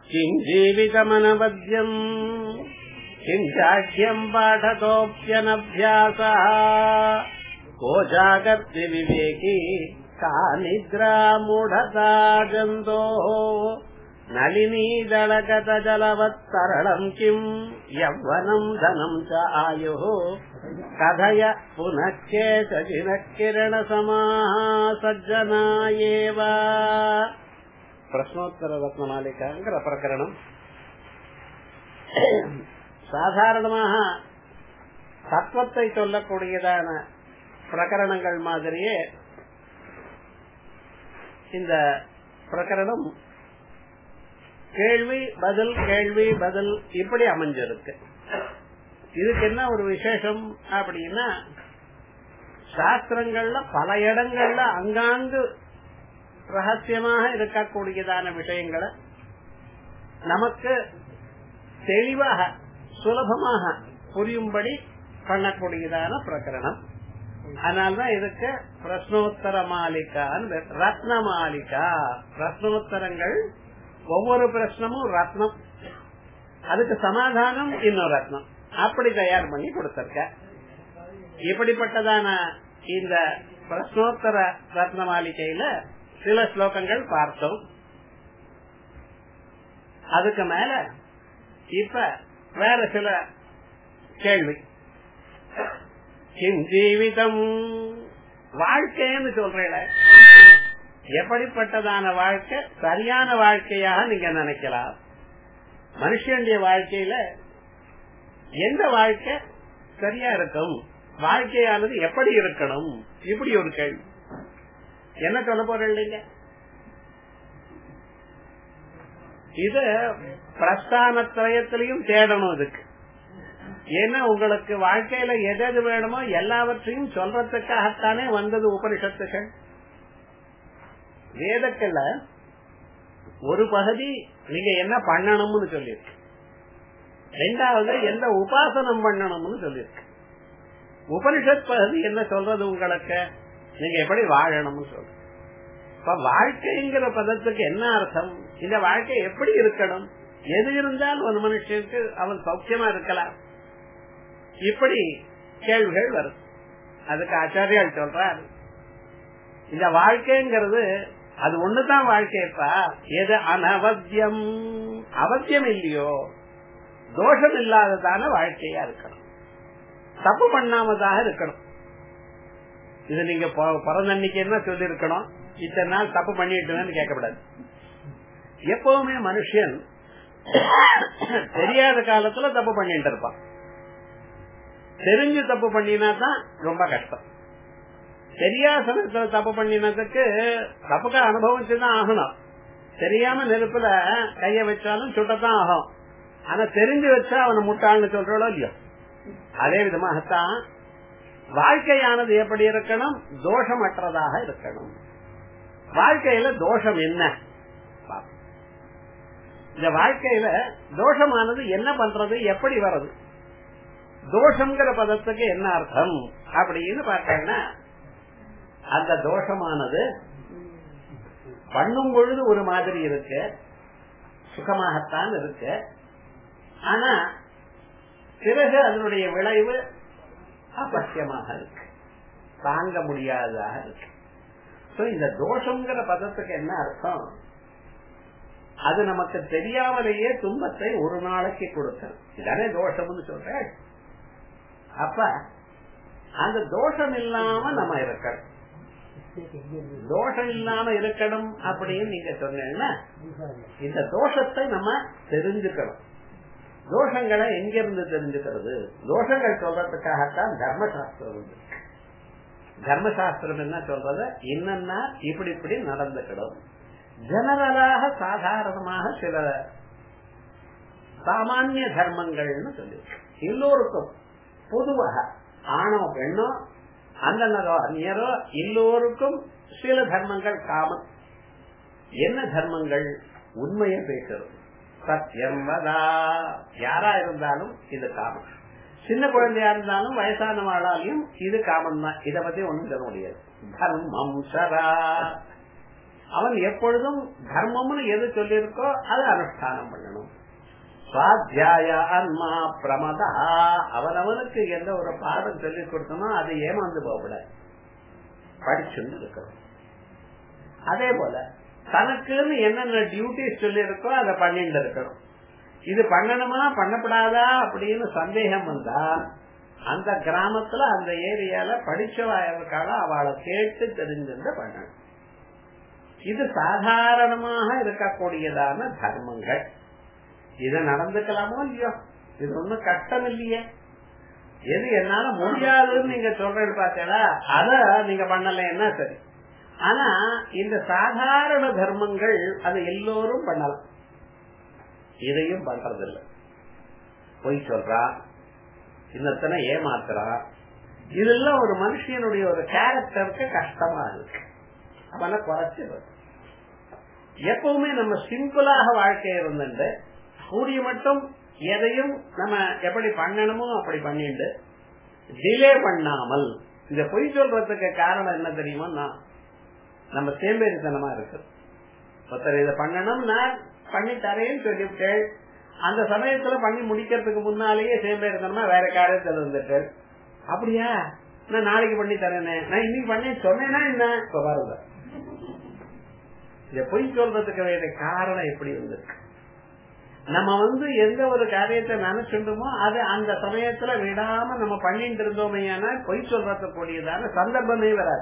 किम् जीवितमनवद्यम् किम् चाढ्यम् पाठतोऽप्यनभ्यासः को जागर्ति विवेकी का निद्रा मूढता जन्तोः नलिनीदलगतजलवत्तरलम् किम् यौवनम् धनम् च आयुः कथय पुनः केचचिनः किरणसमाः सज्जना एव பிரஷ்னோத்தர ரத்னமாலிகாங்கிற பிரகரணம் சாதாரணமாக தத்துவத்தை சொல்லக்கூடியதான பிரகரணங்கள் மாதிரியே இந்த பிரகரணம் கேள்வி பதில் கேள்வி பதில் இப்படி அமைஞ்சிருக்கு இதுக்கு என்ன ஒரு விசேஷம் அப்படின்னா சாஸ்திரங்கள்ல பல இடங்கள்ல அங்காங்கு ரகசியமாக இருக்கக்கூடியதான விஷயங்களை நமக்கு தெளிவாக சுலபமாக புரியும்படி பண்ணக்கூடியதான பிரகரணம் அதனால்தான் இதுக்கு பிரஷ்னோத்தர மாலிகான்னு ரத்ன மாலிகா பிரஷ்னோத்தரங்கள் ஒவ்வொரு பிரச்சனமும் ரத்னம் அதுக்கு சமாதானம் இன்னொரு ரத்னம் அப்படி தயார் பண்ணி கொடுத்திருக்க இப்படிப்பட்டதான இந்த பிரஷ்னோத்தர ரத்ன மாளிகையில சில ஸ்லோகங்கள் பார்த்தோம் அதுக்கு மேல இப்ப வேற சில கேள்வி கிம் ஜீவிதம் வாழ்க்கைன்னு சொல்றேன் எப்படிப்பட்டதான வாழ்க்கை சரியான வாழ்க்கையாக நீங்க நினைக்கலாம் மனுஷனுடைய வாழ்க்கையில எந்த வாழ்க்கை சரியா இருக்கும் வாழ்க்கையானது எப்படி இருக்கணும் இப்படி ஒரு கேள்வி என்ன சொல்ல போறேன் இல்லைங்க இது பிரஸ்தான திரயத்திலையும் தேடணும் இதுக்கு ஏன்னா உங்களுக்கு வாழ்க்கையில எது எது வேணுமோ எல்லாவற்றையும் சொல்றதுக்காகத்தானே வந்தது உபனிஷத்துகள் வேதத்துல ஒரு பகுதி நீங்க என்ன பண்ணணும்னு சொல்லியிருக்கு ரெண்டாவது எந்த உபாசனம் பண்ணணும்னு சொல்லியிருக்கு உபனிஷத் பகுதி என்ன சொல்றது உங்களுக்கு நீங்க எப்படி வாழணும்னு சொல்ற இப்ப வாழ்க்கைங்கிற பதத்துக்கு என்ன அர்த்தம் இந்த வாழ்க்கை எப்படி இருக்கணும் எது இருந்தால் ஒரு மனுஷனுக்கு அவன் சௌக்கியமா இருக்கலாம் இப்படி கேள்விகள் வரும் அதுக்கு ஆச்சாரியால் சொல்றார் இந்த வாழ்க்கைங்கிறது அது ஒண்ணுதான் வாழ்க்கைப்பா எது அனவத்தியம் அவசியம் இல்லையோ தோஷம் இல்லாததான வாழ்க்கையா இருக்கணும் தப்பு பண்ணாமதாக இருக்கணும் இது நீங்க பிறந்தன்னைக்கு என்ன சொல்லி இருக்கணும் இத்தனை நாள் தப்பு பண்ணிட்டு கேட்கக்கூடாது எப்பவுமே மனுஷன் தெரியாத காலத்துல தப்பு பண்ணிட்டு இருப்பான் தெரிஞ்சு தப்பு பண்ணினா தான் ரொம்ப கஷ்டம் தெரியாத சமயத்துல தப்பு பண்ணினதுக்கு தப்புக்கு அனுபவிச்சுதான் ஆகணும் தெரியாம நெருப்புல கைய வச்சாலும் சுட்டத்தான் ஆகும் ஆனா தெரிஞ்சு வச்சா அவனை முட்டாள்னு சொல்றோம் இல்லையோ அதே விதமாகத்தான் வாழ்க்கையானது எப்படி இருக்கணும் தோஷமற்றதாக இருக்கணும் வாழ்க்கையில தோஷம் என்ன இந்த வாழ்க்கையில தோஷமானது என்ன பண்றது எப்படி வர்றது தோஷம்ங்கிற பதத்துக்கு என்ன அர்த்தம் அப்படின்னு பார்த்தீங்கன்னா அந்த தோஷமானது பண்ணும் பொழுது ஒரு மாதிரி இருக்கு சுகமாகத்தான் இருக்கு ஆனா பிறகு அதனுடைய விளைவு அபத்தியமாக இருக்கு தாங்க முடியாததாக இருக்கு இந்த தோஷங்கிற பதத்துக்கு என்ன அர்த்தம் அது நமக்கு தெரியாமலேயே துன்பத்தை ஒரு நாளைக்கு கொடுக்கணும் இதானே தோஷம்னு சொல்ற அப்ப அந்த தோஷம் இல்லாம நம்ம இருக்கணும் தோஷம் இல்லாம இருக்கணும் அப்படின்னு நீங்க சொன்னீங்கன்னா இந்த தோஷத்தை நம்ம தெரிஞ்சுக்கணும் தோஷங்களை எங்கிருந்து தெரிஞ்சுக்கிறது தோஷங்கள் சொல்றதுக்காகத்தான் தர்மசாஸ்திரம் தர்மசாஸ்திரம் என்ன சொல்றது என்னன்னா இப்படி இப்படி நடந்துக்கணும் ஜெனரலாக சாதாரணமாக சில சாமானிய தர்மங்கள்னு சொல்லி எல்லோருக்கும் பொதுவாக ஆணவ பெண்ணோ அந்தனரோ அந்நியரோ எல்லோருக்கும் சில தர்மங்கள் காமன் என்ன தர்மங்கள் உண்மையை பேசுறது சத்தியம் வதா யாரா இருந்தாலும் இது காமன் சின்ன குழந்தையா இருந்தாலும் வயசானவாளாலையும் இது காமன் தான் இத பத்தி ஒண்ணும் சொல்ல முடியாது தர்மம் சரா அவன் எப்பொழுதும் தர்மம்னு எது சொல்லியிருக்கோ அதை அனுஷ்டானம் பண்ணணும் சுவாத்தியாய ஆன்மா பிரமதா அவனவனுக்கு எந்த ஒரு பாடம் சொல்லி கொடுத்தனோ அதை ஏமாந்து போகக்கூடாது படிச்சுன்னு இருக்கணும் அதே போல தனக்குன்னு என்னென்ன டியூட்டிஸ் சொல்லி இருக்கோ அதை பண்ணிட்டு இருக்கணும் இது பண்ணணுமா பண்ணப்படாதா அப்படின்னு சந்தேகம் வந்தா அந்த கிராமத்துல அந்த ஏரியால படிச்சவா இருக்காளோ அவளை கேட்டு தெரிஞ்சிருந்த பண்ணணும் இது சாதாரணமாக இருக்கக்கூடியதான தர்மங்கள் இது நடந்துக்கலாமோ இல்லையோ இது ஒண்ணும் கஷ்டம் இல்லையே எது என்னால முடியாதுன்னு நீங்க சொல்றது பார்த்தீங்களா அத நீங்க பண்ணலைன்னா சரி ஆனா இந்த சாதாரண தர்மங்கள் அது எல்லோரும் பண்ணலாம் இதையும் பண்றதில்லை பொய் சொல்றா இன்னத்தனை ஏமாத்துறா இதெல்லாம் ஒரு மனுஷனுடைய ஒரு கேரக்டருக்கு கஷ்டமா இருக்கு அவனை குறைச்சு எப்பவுமே நம்ம சிம்பிளாக வாழ்க்கை இருந்துட்டு கூடிய மட்டும் எதையும் நம்ம எப்படி பண்ணணுமோ அப்படி பண்ணிட்டு டிலே பண்ணாமல் இந்த பொய் சொல்றதுக்கு காரணம் என்ன தெரியுமா நம்ம சேம்பேரித்தனமா இருக்கு ஒருத்தர் இதை பண்ணணும்னா பண்ணி தரேன்னு சொல்லிவிட்டு அந்த சமயத்துல பண்ணி முடிக்கிறதுக்கு முன்னாலேயே சேம்பேரித்தனமா வேற காரியத்தில் இருந்துட்டு அப்படியா நான் நாளைக்கு பண்ணி தரேனே நான் இன்னைக்கு பண்ணி சொன்னேன்னா என்ன இப்ப பாருங்க இந்த பொய் சொல்றதுக்கு வேண்டிய காரணம் எப்படி இருந்திருக்கு நம்ம வந்து எந்த ஒரு காரியத்தை நினைச்சுட்டோமோ அது அந்த சமயத்துல விடாம நம்ம பண்ணிட்டு இருந்தோமே பொய் சொல்றதுக்கூடியதான சந்தர்ப்பமே வராது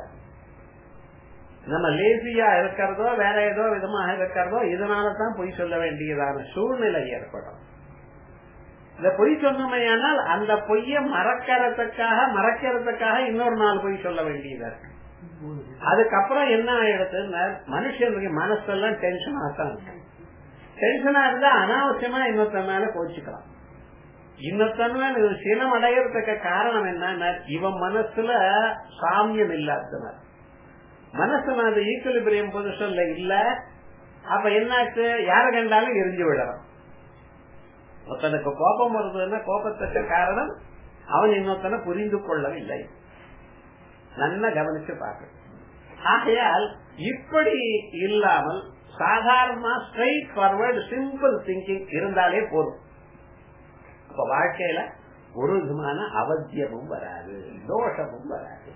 நம்ம லேசியா இருக்கிறதோ வேற ஏதோ விதமாக இருக்கிறதோ இதனாலதான் பொய் சொல்ல வேண்டியதான சூழ்நிலை ஏற்படும் இந்த பொய் சொன்னமையானால் அந்த பொய்ய மறக்கிறதுக்காக மறைக்கிறதுக்காக இன்னொரு நாள் பொய் சொல்ல வேண்டியதா இருக்கு அதுக்கப்புறம் என்ன ஆயிடுதுன்னா மனுஷனுக்கு மனசெல்லாம் டென்ஷன் ஆகத்தான் இருக்கு டென்ஷனா இருந்தா அனாவசியமா இன்னொருத்த மேல கோச்சுக்கலாம் இன்னொருத்தன் மேல சினம் அடையறதுக்கு காரணம் என்ன இவன் மனசுல சாமியம் இல்லாததுனால மனசு அது ஈக்குவலிபிரியம் பொசிஷன்ல இல்ல அப்ப என்னாச்சு யார கண்டாலும் எரிஞ்சு விடலாம் ஒருத்தனுக்கு கோபம் வருதுன்னா கோபத்துக்கு காரணம் அவன் இன்னொருத்தனை புரிந்து கொள்ளவில்லை நல்லா கவனிச்சு பார்க்க ஆகையால் இப்படி இல்லாமல் சாதாரணமா ஸ்ட்ரைட் ஃபார்வர்டு சிம்பிள் திங்கிங் இருந்தாலே போதும் அப்ப வாழ்க்கையில ஒரு விதமான அவத்தியமும் வராது தோஷமும் வராது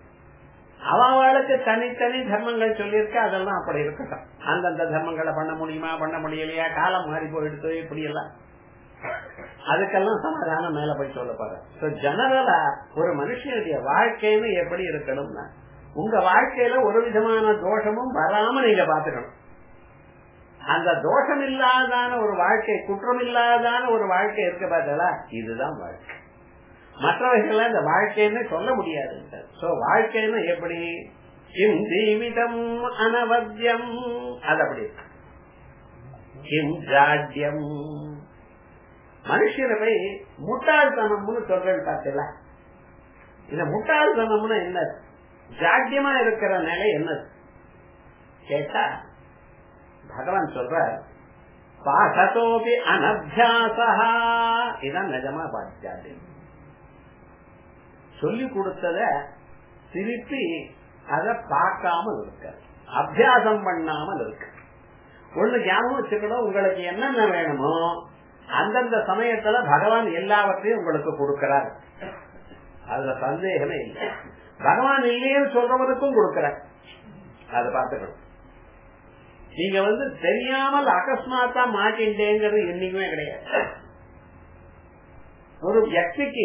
அவளுக்கு தனித்தனி தர்மங்கள் சொல்லியிருக்க அதெல்லாம் அப்படி இருக்கட்டும் அந்தந்த தர்மங்களை பண்ண முடியுமா பண்ண முடியலையா காலம் மாறி போயிடுத்து இப்படி எல்லாம் அதுக்கெல்லாம் சமாதானம் மேல போய் சொல்ல போற ஜெனரலா ஒரு மனுஷனுடைய வாழ்க்கைன்னு எப்படி இருக்கணும்னா உங்க வாழ்க்கையில ஒரு விதமான தோஷமும் வராம நீங்க பாத்துக்கணும் அந்த தோஷம் இல்லாதான ஒரு வாழ்க்கை குற்றம் இல்லாதான ஒரு வாழ்க்கை இருக்க பார்த்தா இதுதான் வாழ்க்கை மற்றவைகள் இந்த வாழ்க்கைன்னு சொல்ல முடியாது சோ வாழ்க்கைன்னு எப்படி கிம் ஜீவிதம் அனவத்தியம் அது அப்படி கிம் ஜாட்யம் மனுஷனை போய் முட்டாள்தனம்னு சொல்றேன் பார்த்தல இந்த முட்டாள்தனம்னு என்ன ஜாட்யமா இருக்கிற நிலை என்னது கேட்டா பகவான் சொல்ற பாசத்தோபி அனபியாசா இதான் நிஜமா பாத்தியாட்யம் சொல்லி கொடுத்தத திருப்பி அதை பார்க்காமல் இருக்க அபியாசம் பண்ணாமல் இருக்கு ஒண்ணு ஞாபகம் வச்சுக்கணும் உங்களுக்கு என்னென்ன வேணுமோ அந்தந்த சமயத்துல பகவான் எல்லாவற்றையும் உங்களுக்கு கொடுக்கிறார் அதுல சந்தேகமே இல்லை பகவான் இல்லைன்னு சொல்றவனுக்கும் கொடுக்கிறார் அதை பார்த்துக்கணும் நீங்க வந்து தெரியாமல் அகஸ்மாத்தா மாட்டின்றேங்கிறது என்னைக்குமே கிடையாது ஒரு வியக்திக்கு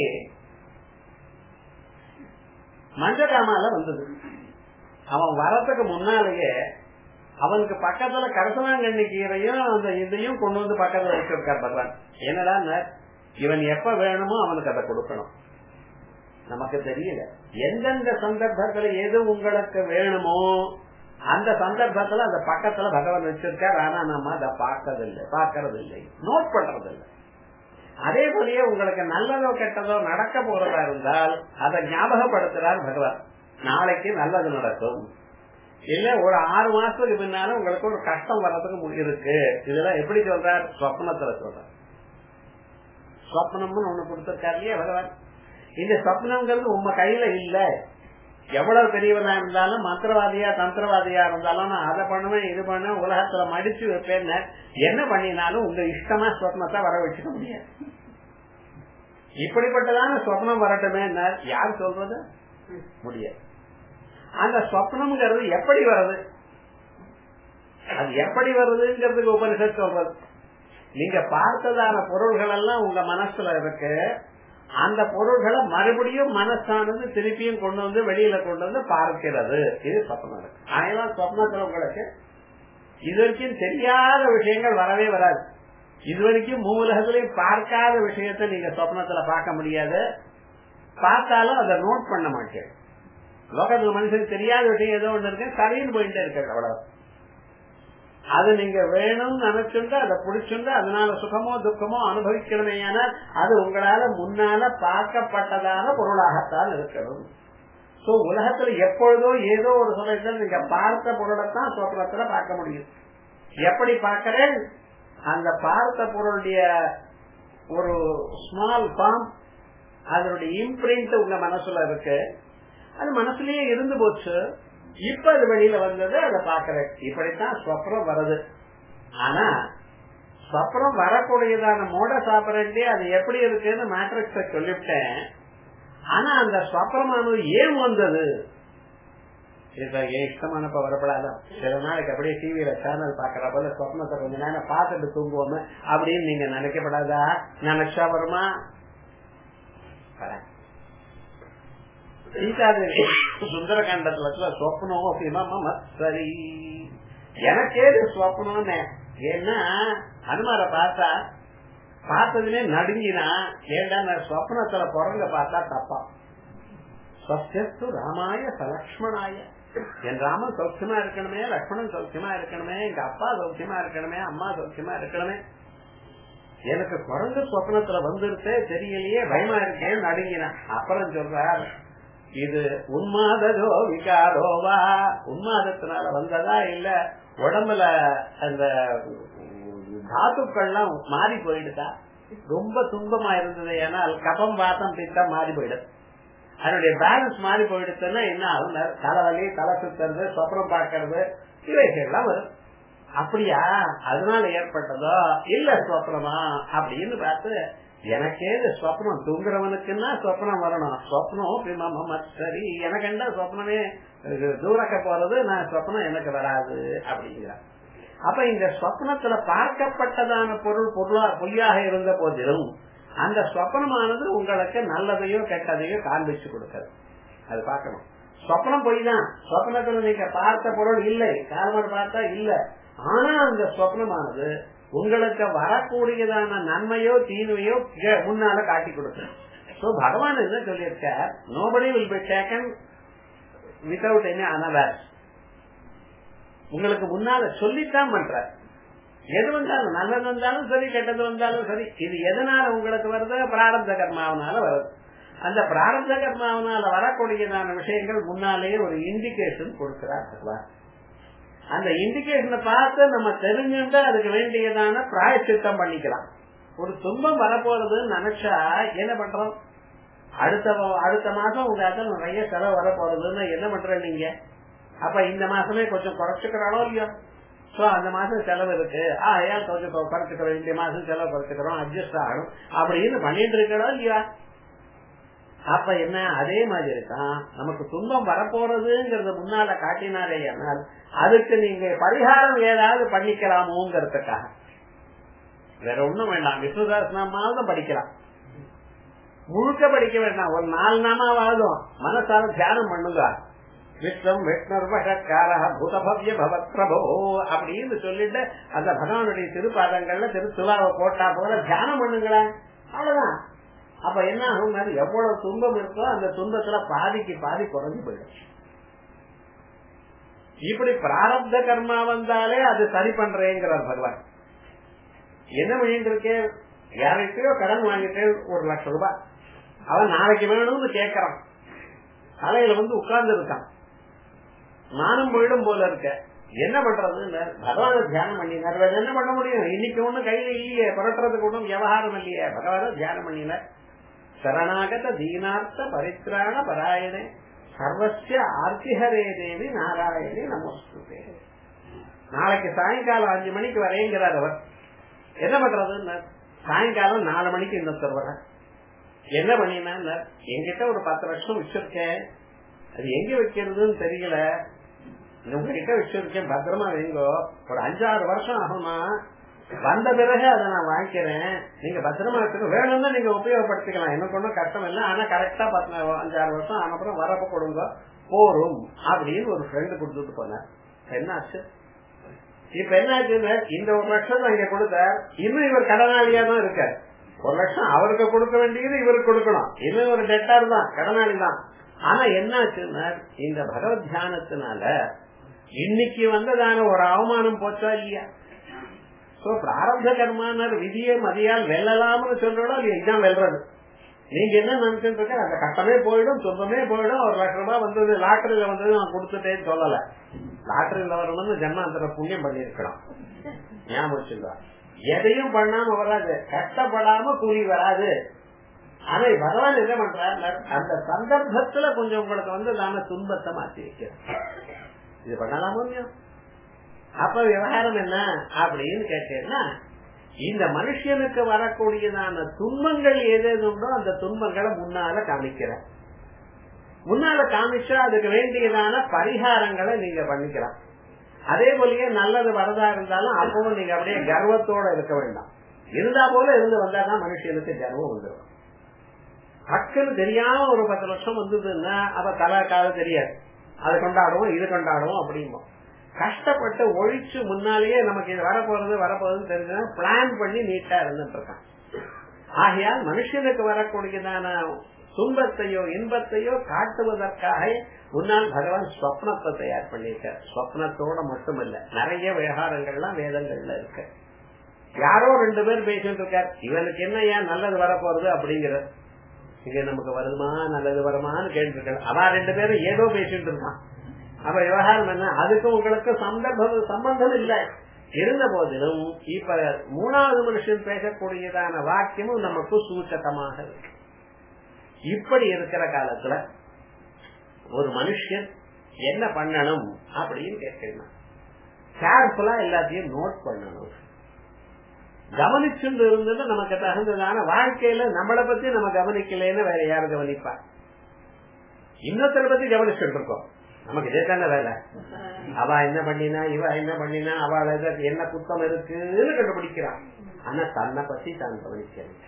மஞ்சகாமால வந்தது அவன் வரத்துக்கு முன்னாலேயே அவனுக்கு பக்கத்துல கரசனாங்கண்ணி கீரையும் அந்த இதையும் கொண்டு வந்து பக்கத்துல வச்சிருக்கார் பகவான் என்னடா இவன் எப்ப வேணுமோ அவனுக்கு அதை கொடுக்கணும் நமக்கு தெரியல எந்தெந்த சந்தர்ப்பத்துல எது உங்களுக்கு வேணுமோ அந்த சந்தர்ப்பத்துல அந்த பக்கத்துல பகவான் வச்சிருக்கார் ஆனா நம்ம அதை பார்க்கறதில்லை பார்க்கறது இல்லை நோட் பண்றது இல்லை அதே போலயே உங்களுக்கு நல்லதோ கெட்டதோ நடக்க போறதா இருந்தால் அதை ஞாபகப்படுத்துறார் பகவான் நாளைக்கு நல்லது நடக்கும் இல்ல ஒரு ஆறு மாசத்துக்கு பின்னால உங்களுக்கு ஒரு கஷ்டம் வர்றதுக்கு இருக்கு இதெல்லாம் எப்படி சொல்றார் சொப்னத்துல சொல்றார் சொப்னம்னு ஒண்ணு கொடுத்திருக்காரு இல்லையா பகவான் இந்த சொப்னங்கிறது உங்க கையில இல்ல எவ்வளவு பெரியவனா இருந்தாலும் மந்திரவாதியா தந்திரவாதியா இருந்தாலும் நான் அதை பண்ணுவேன் இது பண்ணுவேன் உலகத்துல மடிச்சு வைப்பேன் என்ன பண்ணினாலும் உங்க இஷ்டமா சொப்னத்தை வர வச்சுக்க முடியாது இப்படிப்பட்டதான சொப்னம் வரட்டுமே யார் சொல்றது முடியாது அந்த சொப்னம்ங்கிறது எப்படி வருது அது எப்படி வருதுங்கிறதுக்கு உபனிஷத் சொல்றது நீங்க பார்த்ததான பொருள்கள் எல்லாம் உங்க மனசுல இருக்கு அந்த பொருள்களை மறுபடியும் மனசானது திருப்பியும் கொண்டு வந்து வெளியில கொண்டு வந்து பார்க்கிறது இது சொப்னம் இருக்கு அதனால சொப்னத்துல உங்களுக்கு இது வரைக்கும் தெரியாத விஷயங்கள் வரவே வராது இது வரைக்கும் மூலகத்திலையும் பார்க்காத விஷயத்த நீங்க சொப்னத்துல பார்க்க முடியாது பார்த்தாலும் அதை நோட் பண்ண மாட்டேன் லோகத்துல மனுஷனுக்கு தெரியாத விஷயம் ஏதோ ஒண்ணு இருக்கு சரின்னு போயிட்டே இருக்காரு அவ்வளவு அது நீங்க வேணும்னு நினைச்சுண்டு அதை பிடிச்சுண்டு அதனால சுகமோ துக்கமோ அனுபவிக்கணுமே அது உங்களால முன்னால பார்க்கப்பட்டதான பொருளாகத்தான் இருக்கணும் சோ உலகத்துல எப்பொழுதோ ஏதோ ஒரு சமயத்தில் நீங்க பார்த்த பொருளைத்தான் சொப்னத்துல பார்க்க முடியும் எப்படி பார்க்கிறேன் அந்த பார்த்த பொருளுடைய ஒரு ஸ்மால் ஃபார்ம் அதனுடைய இம்ப்ரிண்ட் உங்க மனசுல இருக்கு அது மனசுலயே இருந்து போச்சு இப்ப அது வெளியில வந்தது அதை பாக்குறேன் இப்படித்தான் ஸ்வப்னம் வருது ஆனா ஸ்வப்னம் வரக்கூடியதான மோட சாப்பிடறே அது எப்படி இருக்குன்னு மேட்ரிக்ஸ சொல்லிவிட்டேன் ஆனா அந்த ஸ்வப்னமானது ஏன் வந்தது இஷ்டமானப்ப வரப்படாத சில நாளைக்கு அப்படியே டிவியில சேனல் பாக்குற போல சொப்னத்தை கொஞ்ச நேரம் பார்த்துட்டு தூங்குவோம் அப்படின்னு நீங்க நினைக்கப்படாதா நினைச்சா வருமா சீதாதேவி சுந்தரகாண்டத்துல சொப்னம் அப்படின்னா சரி எனக்கேது சொப்னம்னு ஏன்னா ஹனுமார பார்த்தா பார்த்ததுமே நடுங்கினா ஏண்டா நான் சொப்னத்துல பிறங்க பார்த்தா தப்பா ஸ்வஸ்து ராமாய சலக்ஷ்மணாய என் ராமன் சௌக்கியமா இருக்கணுமே லக்ஷ்மணன் சௌக்கியமா இருக்கணுமே எங்க அப்பா சௌக்கியமா இருக்கணுமே அம்மா சௌக்கியமா இருக்கணுமே எனக்கு குறைஞ்ச சொப்னத்துல வந்துருச்சே தெரியலையே பயமா இருக்கேன் நடுங்கினா அப்புறம் சொல்றார் இது உன்மாதோ விகாரோவா உன்மாதத்தினால வந்ததா இல்ல உடம்புல அந்த தாத்துக்கள்லாம் மாறி போயிடுதா ரொம்ப துன்பமா இருந்தது ஏன்னா கபம் வாசம் பித்தம் மாறி போயிடுது அதனுடைய பேலன்ஸ் மாறி போயிடுச்சுன்னா என்ன ஆகும் தலைவலி தலை சுத்துறது சொப்னம் பார்க்கறது இவைகள்லாம் வரும் அப்படியா அதனால ஏற்பட்டதோ இல்ல சொப்னமா அப்படின்னு பார்த்து எனக்கே ஸ்வப்னம் தூங்குறவனுக்குன்னா சொப்னம் வரணும் சொப்னம் சரி எனக்கு என்ன சொப்னமே தூரக்க போறது நான் சொப்னம் எனக்கு வராது அப்படிங்கிற அப்ப இந்த சொப்னத்துல பார்க்கப்பட்டதான பொருள் பொருளா பொய்யாக இருந்த போதிலும் அந்த சொப்னமானது உங்களுக்கு நல்லதையோ கெட்டதையோ காண்பிச்சு கொடுக்கிறது அது பார்க்கணும் சொப்னம் பொய் தான் சொப்னத்துல நீங்க பார்த்த பொருள் இல்லை காரணம் பார்த்தா இல்ல ஆனா அந்த சொப்னமானது உங்களுக்கு வரக்கூடியதான நன்மையோ தீமையோ முன்னால காட்டி கொடுக்கும் சோ பகவான் என்ன சொல்லியிருக்க nobody will be taken without any honour உங்களுக்கு முன்னால சொல்லித்தான் பண்ற எது வந்தாலும் நல்லது வந்தாலும் சரி கெட்டது வந்தாலும் சரி இது எதனால உங்களுக்கு வருது பிராரப்த கர்மாவனால வருது அந்த பிராரப்த கர்மாவனால வரக்கூடியதான விஷயங்கள் முன்னாலேயே ஒரு இண்டிகேஷன் கொடுக்கிறார் பகவான் அந்த இண்டிகேஷனை பார்த்து நம்ம தெரிஞ்சுட்டு அதுக்கு வேண்டியதான பிராயச்சித்தம் பண்ணிக்கலாம் ஒரு துன்பம் வரப்போறதுன்னு நினைச்சா என்ன பண்றோம் அடுத்த அடுத்த மாசம் உங்க இடத்துல நிறைய செலவு வரப்போறதுன்னு என்ன பண்ற நீங்க அப்ப இந்த மாசமே கொஞ்சம் குறைச்சுக்கிறானோ இல்லையோ சோ அந்த மாசம் செலவு இருக்கு ஆகையால் கொஞ்சம் குறைச்சுக்கிறோம் இந்த மாசம் செலவு குறைச்சுக்கிறோம் அட்ஜஸ்ட் ஆகணும் அப்படின்னு பண்ணிட்டு இருக்கிறோம் இல்லையா அப்ப என்ன அதே மாதிரி தான் நமக்கு துன்பம் வரப்போறதுங்கிறத முன்னால காட்டினாரே ஆனால் அதுக்கு நீங்க பரிகாரம் ஏதாவது பண்ணிக்கலாமோங்கிறதுக்காக வேற ஒண்ணும் வேண்டாம் விஸ்வதாஸ் நாமாவது படிக்கலாம் முழுக்க படிக்க வேண்டாம் ஒரு நாலு நாமாவாதும் மனசால தியானம் பண்ணுங்க விஸ்வம் விஷ்ணர்வகார பூதபவ்ய பவத் பிரபோ அப்படின்னு சொல்லிட்டு அந்த பகவானுடைய திருப்பாதங்கள்ல திருத்துவாவை போட்டா போல தியானம் பண்ணுங்களேன் அவ்வளவுதான் அப்ப என்ன ஆகும் எவ்வளவு துன்பம் இருக்கோ அந்த துன்பத்துல பாதிக்கு பாதி குறைஞ்சு போயிடும் இப்படி பிராரப்த கர்மா வந்தாலே அது சரி பண்றேங்கிறார் பகவான் என்ன பண்ணிட்டு இருக்கே யார்கிட்டயோ கடன் வாங்கிட்டு ஒரு லட்சம் ரூபாய் அவன் நாளைக்கு வேணும்னு கேக்குறான் தலையில வந்து உட்கார்ந்து இருக்கான் நானும் போயிடும் போல இருக்க என்ன பண்றதுன்னு பகவான தியானம் பண்ணினார் வேற என்ன பண்ண முடியும் இன்னைக்கு ஒண்ணு கையில இல்லையே புரட்டுறதுக்கு ஒண்ணும் விவகாரம் இல்லையே பகவான தியானம் பண்ணினார் சரணாகத தீனார்த்த பரித்ராண பராயணே சர்வசிய ஆர்த்திஹரே தேவி நாராயணி நமஸ்துதே நாளைக்கு சாயங்காலம் அஞ்சு மணிக்கு வரையங்கிறார் அவர் என்ன பண்றதுன்னு சாயங்காலம் நாலு மணிக்கு இன்னொருத்தர் வர என்ன பண்ணினா என்கிட்ட ஒரு பத்து லட்சம் வச்சிருக்கேன் அது எங்க வைக்கிறதுன்னு தெரியல உங்ககிட்ட வச்சிருக்கேன் பத்திரமா வைங்கோ ஒரு அஞ்சாறு வருஷம் ஆகுமா வந்த பிறகு அதை நான் வாங்கிக்கிறேன் நீங்க பத்திரமா வச்சுக்க வேணும்னா நீங்க உபயோகப்படுத்திக்கலாம் எனக்கு ஒன்றும் கஷ்டம் இல்லை ஆனா கரெக்டா பத்து அஞ்சாறு வருஷம் ஆனப்புறம் வரப்ப கொடுங்க போரும் அப்படின்னு ஒரு ஃப்ரெண்டு கொடுத்துட்டு போனார் என்னாச்சு இப்ப என்னாச்சு இந்த ஒரு லட்சம் இங்க கொடுத்தார் இன்னும் இவர் கடனாளியா தான் இருக்கார் ஒரு லட்சம் அவருக்கு கொடுக்க வேண்டியது இவருக்கு கொடுக்கணும் இன்னும் ஒரு டெட்டார் தான் கடனாளி தான் ஆனா என்னாச்சுன்னா இந்த பகவத் தியானத்தினால இன்னைக்கு வந்ததான ஒரு அவமானம் போச்சா இல்லையா சோ பிராரப்த கர்மானார் விதியை மதியால் வெல்லலாம்னு சொல்றோம் இல்லையா இதுதான் வெல்றது நீங்க என்ன நினைச்சுட்டு இருக்க அந்த கட்டமே போயிடும் சொந்தமே போயிடும் ஒரு லட்சம் ரூபாய் வந்தது லாட்டரியில வந்தது நான் கொடுத்துட்டேன்னு சொல்லல லாட்டரியில வரணும்னு ஜன்மாந்திர புண்ணியம் பண்ணிருக்கலாம் ஞாபகம் வச்சுக்கோ எதையும் பண்ணாம வராது கஷ்டப்படாம கூலி வராது ஆனா பகவான் என்ன பண்றார் அந்த சந்தர்ப்பத்துல கொஞ்சம் உங்களுக்கு வந்து நாம துன்பத்தை மாத்தி வைக்கிறோம் இது பண்ணலாமோ இல்லையா அப்ப விவகாரம் என்ன அப்படின்னு கேட்டீங்கன்னா இந்த மனுஷனுக்கு வரக்கூடியதான துன்பங்கள் ஏதேது உண்டோ அந்த துன்பங்களை முன்னால காமிக்கிற முன்னால காமிச்சா அதுக்கு வேண்டியதான பரிகாரங்களை நீங்க பண்ணிக்கலாம் அதே போலயே நல்லது வரதா இருந்தாலும் அப்பவும் நீங்க அப்படியே கர்வத்தோட இருக்க வேண்டாம் இருந்தா போல இருந்து வந்தாதான் மனுஷனுக்கு கர்வம் வந்துடும் மக்கள் தெரியாம ஒரு பத்து லட்சம் வந்ததுன்னா அவ தலை கால தெரியாது அதை கொண்டாடுவோம் இது கொண்டாடுவோம் அப்படிம்போம் கஷ்டப்பட்டு ஒழிச்சு முன்னாலேயே நமக்கு இது வரப்போறது வரப்போறதுன்னு தெரிஞ்சு பிளான் பண்ணி நீட்டா இருந்துட்டு இருக்கான் ஆகையால் மனுஷனுக்கு வரக்கூடியதான துன்பத்தையோ இன்பத்தையோ காட்டுவதற்காக முன்னால் பகவான் ஸ்வப்னத்தை தயார் பண்ணிருக்க ஸ்வப்னத்தோட மட்டுமல்ல நிறைய விவகாரங்கள்லாம் வேதங்கள்ல இருக்கு யாரோ ரெண்டு பேர் பேசிட்டு இருக்கார் இவனுக்கு என்ன ஏன் நல்லது வரப்போறது அப்படிங்கிற இங்க நமக்கு வருமா நல்லது வருமான்னு கேட்டு இருக்காரு அவன் ரெண்டு பேரும் ஏதோ பேசிட்டு இருக்கான் அப்ப விவகாரம் என்ன அதுக்கு உங்களுக்கு சந்தர்ப்பம் சம்பந்தம் இல்லை இருந்த போதிலும் இப்ப மூணாவது மனுஷன் பேசக்கூடியதான வாக்கியமும் நமக்கு சூச்சகமாக இருக்கு இப்படி இருக்கிற காலத்துல ஒரு மனுஷன் என்ன பண்ணணும் அப்படின்னு கேட்கணும் கேர்ஃபுல்லா எல்லாத்தையும் நோட் பண்ணணும் கவனிச்சுட்டு இருந்தது நமக்கு தகுந்ததான வாழ்க்கையில நம்மளை பத்தி நம்ம கவனிக்கலன்னு வேற யாரும் கவனிப்பா இன்னொருத்தரை பத்தி கவனிச்சுட்டு இருக்கோம் நமக்கு இதே தானே வேலை அவ என்ன பண்ணினா இவ என்ன பண்ணினா அவள் என்ன குத்தம் இருக்குன்னு கண்டுபிடிக்கிறான் ஆனா தன்னை பத்தி தான் கவனிக்கிறது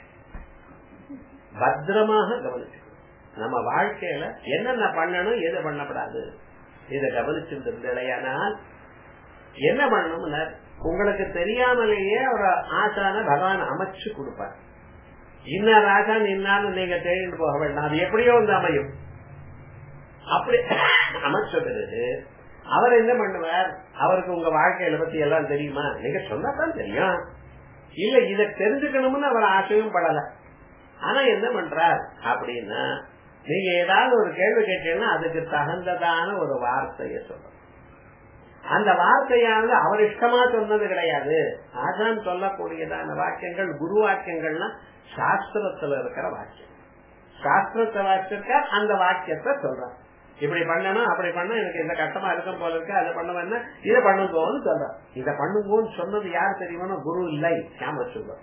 பத்திரமாக கவனிச்சுக்கணும் நம்ம வாழ்க்கையில என்னென்ன பண்ணணும் எது பண்ணப்படாது இதை கவனிச்சுட்டு இருந்தேனால் என்ன பண்ணணும்னா உங்களுக்கு தெரியாமலேயே ஒரு ஆசான பகவான் அமைச்சு கொடுப்பார் இன்னார் ஆசான் இன்னான்னு நீங்க தேடிட்டு போக வேண்டாம் அது எப்படியோ வந்து அமையும் அப்படி அமைச்ச பிறகு அவர் என்ன பண்ணுவார் அவருக்கு உங்க வாழ்க்கையில பத்தி எல்லாம் தெரியுமா நீங்க சொன்னதான் தெரியும் இல்ல இத தெரிஞ்சுக்கணும்னு அவர் ஆசையும் படல ஆனா என்ன பண்றார் அப்படின்னா நீங்க ஏதாவது ஒரு கேள்வி கேட்டீங்கன்னா அதுக்கு தகுந்ததான ஒரு வார்த்தையை சொல்லணும் அந்த வார்த்தையானது அவர் இஷ்டமா சொன்னது கிடையாது ஆசான் சொல்லக்கூடியதான வாக்கியங்கள் குரு வாக்கியங்கள்னா சாஸ்திரத்துல இருக்கிற வாக்கியம் சாஸ்திரத்தை வாசிச்சிருக்க அந்த வாக்கியத்தை சொல்றான் இப்படி பண்ணணும் அப்படி பண்ண எனக்கு இந்த கஷ்டமா இருக்கும் போல இருக்கு அதை பண்ணுவேன்னா இதை பண்ணுங்கன்னு சொல்றான் இதை பண்ணுங்கன்னு சொன்னது யார் தெரியுமா குரு இல்லை ஞாபகம் சொல்றான்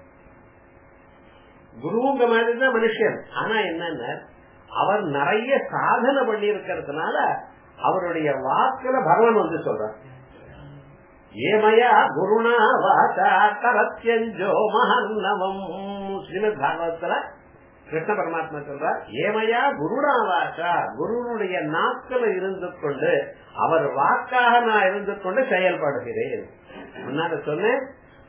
குருவுங்க மாதிரி தான் மனுஷன் ஆனா என்னன்னா அவர் நிறைய சாதனை பண்ணி இருக்கிறதுனால அவருடைய வாக்குல பகவான் வந்து சொல்றார் ஏமயா குருணா வாசா கரத்யஞ்சோ மகன்னவம் ஸ்ரீமத் பாகவத்துல கிருஷ்ண பரமாத்மா சொல்றார் ஏமையா குருடா வாசா குருனுடைய நாட்கள் இருந்து கொண்டு அவர் வாக்காக நான் இருந்து கொண்டு செயல்படுகிறேன் முன்னால சொன்னேன்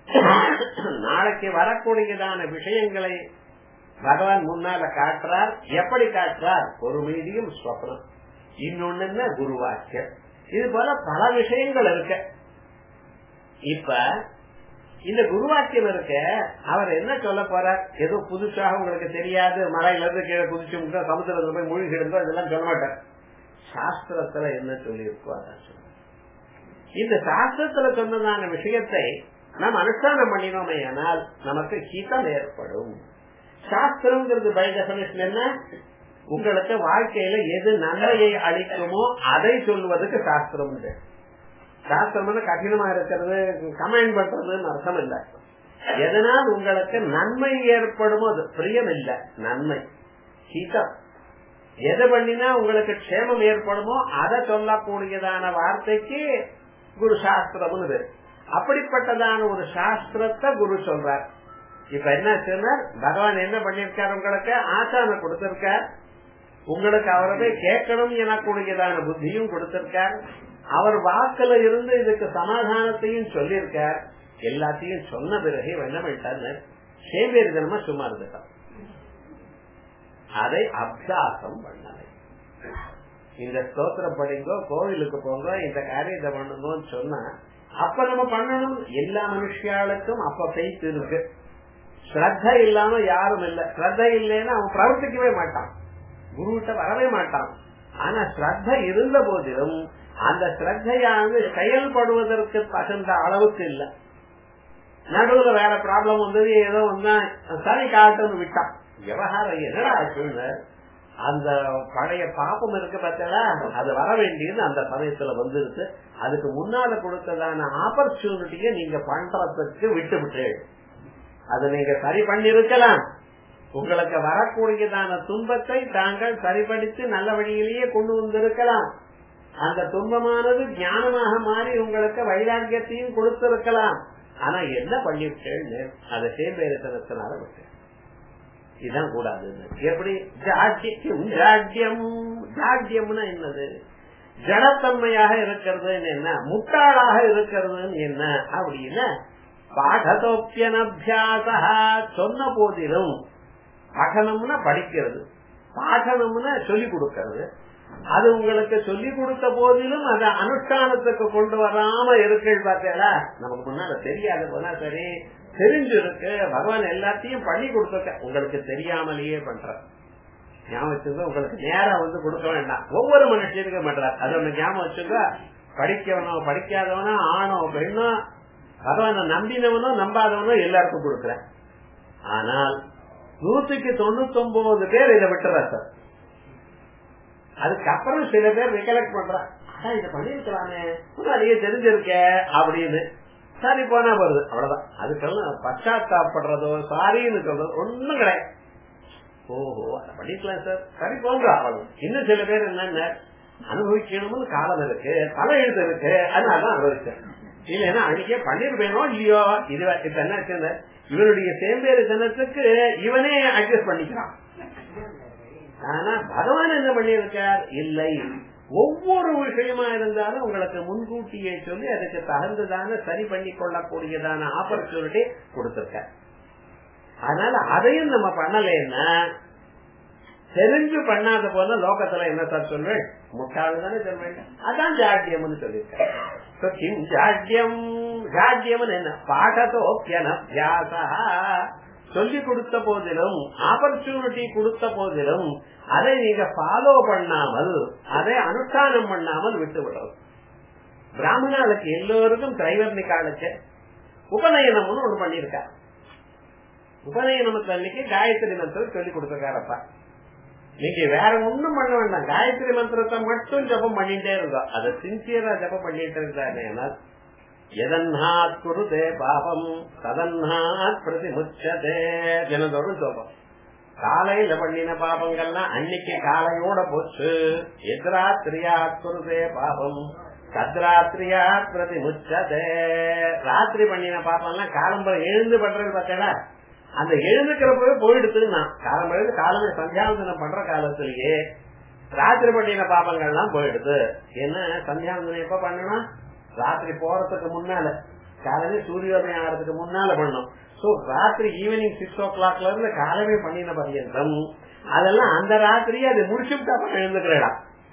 நாளைக்கு வரக்கூடியதான விஷயங்களை பகவான் முன்னால காட்டுறார் எப்படி காட்டுறார் ஒரு மீதியும் ஸ்வப்னம் இன்னொன்னு என்ன குருவாக்கியம் இது போல பல விஷயங்கள் இருக்கு இப்ப இந்த குருவாக்கியம் இருக்க அவர் என்ன சொல்ல போறார் ஏதோ புதுசாக உங்களுக்கு தெரியாது மலையில இருந்து கீழே குதிச்சு முட்டா சமுத்திரத்துல போய் மூழ்கி இருந்தோம் இதெல்லாம் சொல்ல மாட்டார் சாஸ்திரத்துல என்ன சொல்லி இருக்கோ அதான் சொல்ல இந்த சாஸ்திரத்துல சொன்னதான விஷயத்தை நாம் அனுஷ்டானம் பண்ணினோமே ஆனால் நமக்கு ஹிதம் ஏற்படும் சாஸ்திரம்ங்கிறது பை டெபனிஷன் என்ன உங்களுக்கு வாழ்க்கையில எது நன்மையை அளிக்குமோ அதை சொல்வதற்கு சாஸ்திரம் உண்டு சாஸ்திரம் கடினமா இருக்கிறது கமெண்ட் பண்றதுன்னு அர்த்தம் இல்ல எதனால் உங்களுக்கு நன்மை ஏற்படுமோ அது பிரியம் இல்ல நன்மை ஹிதம் எது பண்ணினா உங்களுக்கு க்ஷேமம் ஏற்படுமோ அதை சொல்லக்கூடியதான வார்த்தைக்கு குரு சாஸ்திரம்னு பேரு அப்படிப்பட்டதான ஒரு சாஸ்திரத்தை குரு சொல்றார் இப்ப என்ன சொன்னார் பகவான் என்ன பண்ணிருக்கார் உங்களுக்கு ஆசான கொடுத்திருக்கார் உங்களுக்கு அவரதை கேட்கணும் எனக்கூடியதான புத்தியும் கொடுத்திருக்கார் அவர் வாக்குல இருந்து இதுக்கு சமாதானத்தையும் சொல்லியிருக்கார் எல்லாத்தையும் சொன்ன பிறகு என்ன பண்ணிட்டாரு சேவேரி தினமா சும்மா இருந்துட்டான் அதை அபியாசம் பண்ணலை இந்த ஸ்தோத்திரம் படிங்கோ கோவிலுக்கு போங்க இந்த காரியத்தை பண்ணுங்கன்னு சொன்னா அப்ப நம்ம பண்ணணும் எல்லா மனுஷியாளுக்கும் அப்ப பெய்த் இருக்கு ஸ்ரத்த இல்லாம யாரும் இல்ல ஸ்ரத்த இல்லைன்னா அவன் பிரவர்த்திக்கவே மாட்டான் குருகிட்ட வரவே மாட்டான் ஆனா ஸ்ரத்த இருந்த போதிலும் அந்த ஸ்ரத்தையானது செயல்படுவதற்கு தகுந்த அளவுக்கு இல்ல நடுவுல வேற ப்ராப்ளம் வந்தது ஏதோ வந்தா சரி காட்டுன்னு விட்டான் விவகாரம் என்னடா ஆச்சுன்னு அந்த பழைய பாப்பம் இருக்கு பார்த்தா அது வர வேண்டியது அந்த சமயத்துல வந்துருக்கு அதுக்கு முன்னால கொடுத்ததான ஆப்பர்ச்சுனிட்டிய நீங்க பண்றதுக்கு விட்டு விட்டு அது நீங்க சரி பண்ணிருக்கலாம் உங்களுக்கு வரக்கூடியதான துன்பத்தை தாங்கள் சரிபடித்து நல்ல வழியிலேயே கொண்டு வந்திருக்கலாம் அந்த துன்பமானது ஞானமாக மாறி உங்களுக்கு வைராக்கியத்தையும் கொடுத்திருக்கலாம் ஆனா என்ன பண்ணிவிட்டேன்னு அதை சேம்பேரத்தனத்தினால விட்டேன் இதுதான் கூடாது எப்படி ஜாட்சியம் ஜாட்யம் ஜாட்யம்னா என்னது ஜடத்தன்மையாக இருக்கிறது என்ன முட்டாளாக இருக்கிறதுன்னு என்ன அப்படின்னா பாடதோப்பியனபியாச சொன்ன போதிலும் பகனம்னா படிக்கிறது பாடனம்னா சொல்லிக் கொடுக்கிறது அது உங்களுக்கு சொல்லிக் கொடுத்த போதிலும் அதை அனுஷ்டானத்துக்கு கொண்டு வராம இருக்கீள் பார்த்தேடா நமக்கு முன்னால தெரியாது போனா சரி தெரிஞ்சிருக்கு பகவான் எல்லாத்தையும் பண்ணி கொடுத்துருக்க உங்களுக்கு தெரியாமலேயே பண்ற ஞாபகம் வச்சுங்க உங்களுக்கு நேரம் வந்து கொடுக்க வேண்டாம் ஒவ்வொரு மனுஷனுக்கும் பண்றார் அது ஒண்ணு ஞாபகம் வச்சுங்க படிக்கவனோ படிக்காதவனோ ஆணோ பெண்ணோ பகவான நம்பினவனோ நம்பாதவனோ எல்லாருக்கும் கொடுக்குற ஆனால் நூத்துக்கு தொண்ணூத்தி ஒன்பது பேர் இதை விட்டுற சார் அதுக்கப்புறம் சில பேர் ரிகலெக்ட் பண்றா இதை பண்ணிருக்கலாமே முன்னாடியே தெரிஞ்சிருக்க அப்படின்னு சரி போனா வருது அவ்வளவுதான் அதுக்கெல்லாம் பச்சாத்தாப்படுறதோ சாரின்னு சொல்றது ஒண்ணும் கிடையாது ஓஹோ அதை பண்ணிக்கலாம் சார் சரி போங்க அவ்வளவு இன்னும் சில பேர் என்னென்ன அனுபவிக்கணும்னு காலம் இருக்கு தலை எழுத்து இருக்கு அதனால அனுபவிச்சேன் இல்லைன்னா அன்னைக்கே பண்ணிருப்பேனோ இல்லையோ இது இப்ப என்ன இவனுடைய சேம்பேறு தினத்துக்கு இவனே அட்ஜஸ்ட் பண்ணிக்கிறான் ஆனா பகவான் என்ன பண்ணியிருக்கார் இல்லை ஒவ்வொரு விஷயமா இருந்தாலும் உங்களுக்கு முன்கூட்டியே சொல்லி அதுக்கு தகுந்ததான சரி பண்ணி கொள்ளக்கூடியதான ஆப்பர்ச்சுனிட்டி கொடுத்திருக்க அதனால அதையும் நம்ம பண்ணலைன்னா தெரிஞ்சு பண்ணாத போல லோகத்துல என்ன சார் சொல்வேன் முட்டாள் தானே சொல்வேன் அதான் ஜாட்யம்னு சொல்லியிருக்கேன் ஜாட்யம் ஜாட்யம் என்ன பாடத்தோப்பியனபியாசா சொல்லி கொடுத்த போதிலும் ஆப்பர்ச்சுனிட்டி கொடுத்த போதிலும் அதை நீங்க ஃபாலோ பண்ணாமல் அதை அனுஷ்டானம் பண்ணாமல் விட்டு விடுறது பிராமணாளுக்கு எல்லோருக்கும் திரைவர்ணிக்காளுக்கு உபநயனம்னு ஒண்ணு பண்ணிருக்கா உபநயனமுக்கு அன்னைக்கு காயத்ரி மந்திரம் சொல்லி கொடுத்துருக்காரப்பா நீங்க வேற ஒண்ணும் பண்ண வேண்டாம் காயத்ரி மந்திரத்தை மட்டும் ஜபம் பண்ணிட்டே இருந்தோம் அதை சின்சியரா ஜபம் பண்ணிட்டு இருந்தாங்க எதன்னாத் குருதே பாபம் ததன்னாத் பிரதிமுச்சதே தினந்தோறும் சொல்றோம் காலையில பண்ணின பாபங்கள்லாம் அன்னைக்கு காலையோட போச்சு எதிராத்திரியாத் குருதே பாபம் தத்ராத்திரியா பிரதிமுச்சதே ராத்திரி பண்ணின பாப்பம்லாம் காலம்பரம் எழுந்து பண்றது பார்த்தேடா அந்த எழுந்துக்கிறப்பவே போயிடுத்துன்னா காலம் எழுந்து காலமே சந்தியாவந்தனம் பண்ற காலத்திலேயே ராத்திரி பண்ணின பாப்பங்கள்லாம் போயிடுது என்ன சந்தியாவந்தனம் எப்ப பண்ணணும் ராத்திரி போறதுக்கு முன்னால காலையில சூரியோதயம் ஆகிறதுக்கு முன்னால பண்ணும் சோ ராத்திரி ஈவினிங் சிக்ஸ் ஓ கிளாக்ல இருந்து காலமே பண்ணின பர்யந்தம் அதெல்லாம் அந்த ராத்திரியே அதை முடிச்சுட்டு அப்புறம் எழுந்துக்கிறடா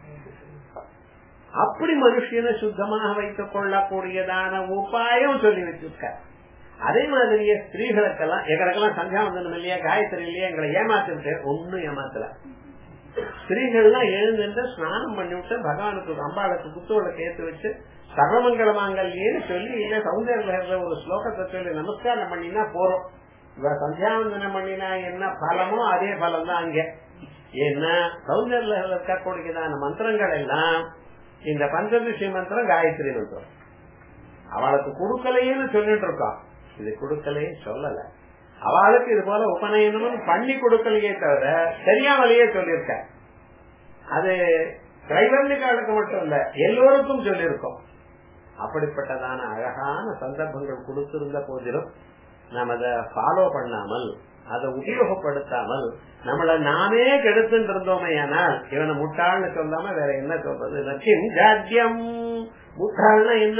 அப்படி மனுஷனை சுத்தமாக வைத்துக் கொள்ளக்கூடியதான உபாயம் சொல்லி வச்சிருக்க அதே மாதிரியே ஸ்திரீகளுக்கெல்லாம் எங்களுக்கெல்லாம் சந்தியாவந்தனம் இல்லையா காயத்ரி இல்லையா எங்களை ஏமாத்திருக்க ஒன்னும் ஏமாத்தல ஸ்திரீகள்லாம் எழுந்து ஸ்நானம் பண்ணிவிட்டு பகவானுக்கு அம்பாளுக்கு குத்துவிளக்கு ஏத்து வச்சு சர்வமங்கலமாங்கல்யேன்னு சொல்லி இல்ல சௌந்தர்ய ஒரு ஸ்லோகத்தை சொல்லி நமஸ்காரம் பண்ணினா போறோம் இவ சந்தியாவந்தனம் பண்ணினா என்ன பலமோ அதே பலம் தான் அங்க ஏன்னா சௌந்தர்ல இருக்கக்கூடியதான மந்திரங்கள் எல்லாம் இந்த பஞ்சதிஷி மந்திரம் காயத்ரி மந்திரம் அவளுக்கு கொடுக்கலையேன்னு சொல்லிட்டு இருக்கான் இது கொடுக்கலையே சொல்லல அவளுக்கு இது போல உபநயனமும் பண்ணி கொடுக்கலையே தவிர தெரியாமலேயே சொல்லியிருக்க அது கைவர்ணிக்காளுக்கு மட்டும் இல்ல எல்லோருக்கும் சொல்லியிருக்கோம் அப்படிப்பட்டதான அழகான சந்தர்ப்பங்கள் கொடுத்திருந்த போதிலும் நாம் அதை ஃபாலோ பண்ணாமல் அதை உபயோகப்படுத்தாமல் நம்மள நாமே கெடுத்துட்டு இருந்தோமே ஆனால் இவனை முட்டாள்னு சொல்லாம வேற என்ன சொல்றது லட்சியம் ஜாத்தியம் முட்டாள்னா என்ன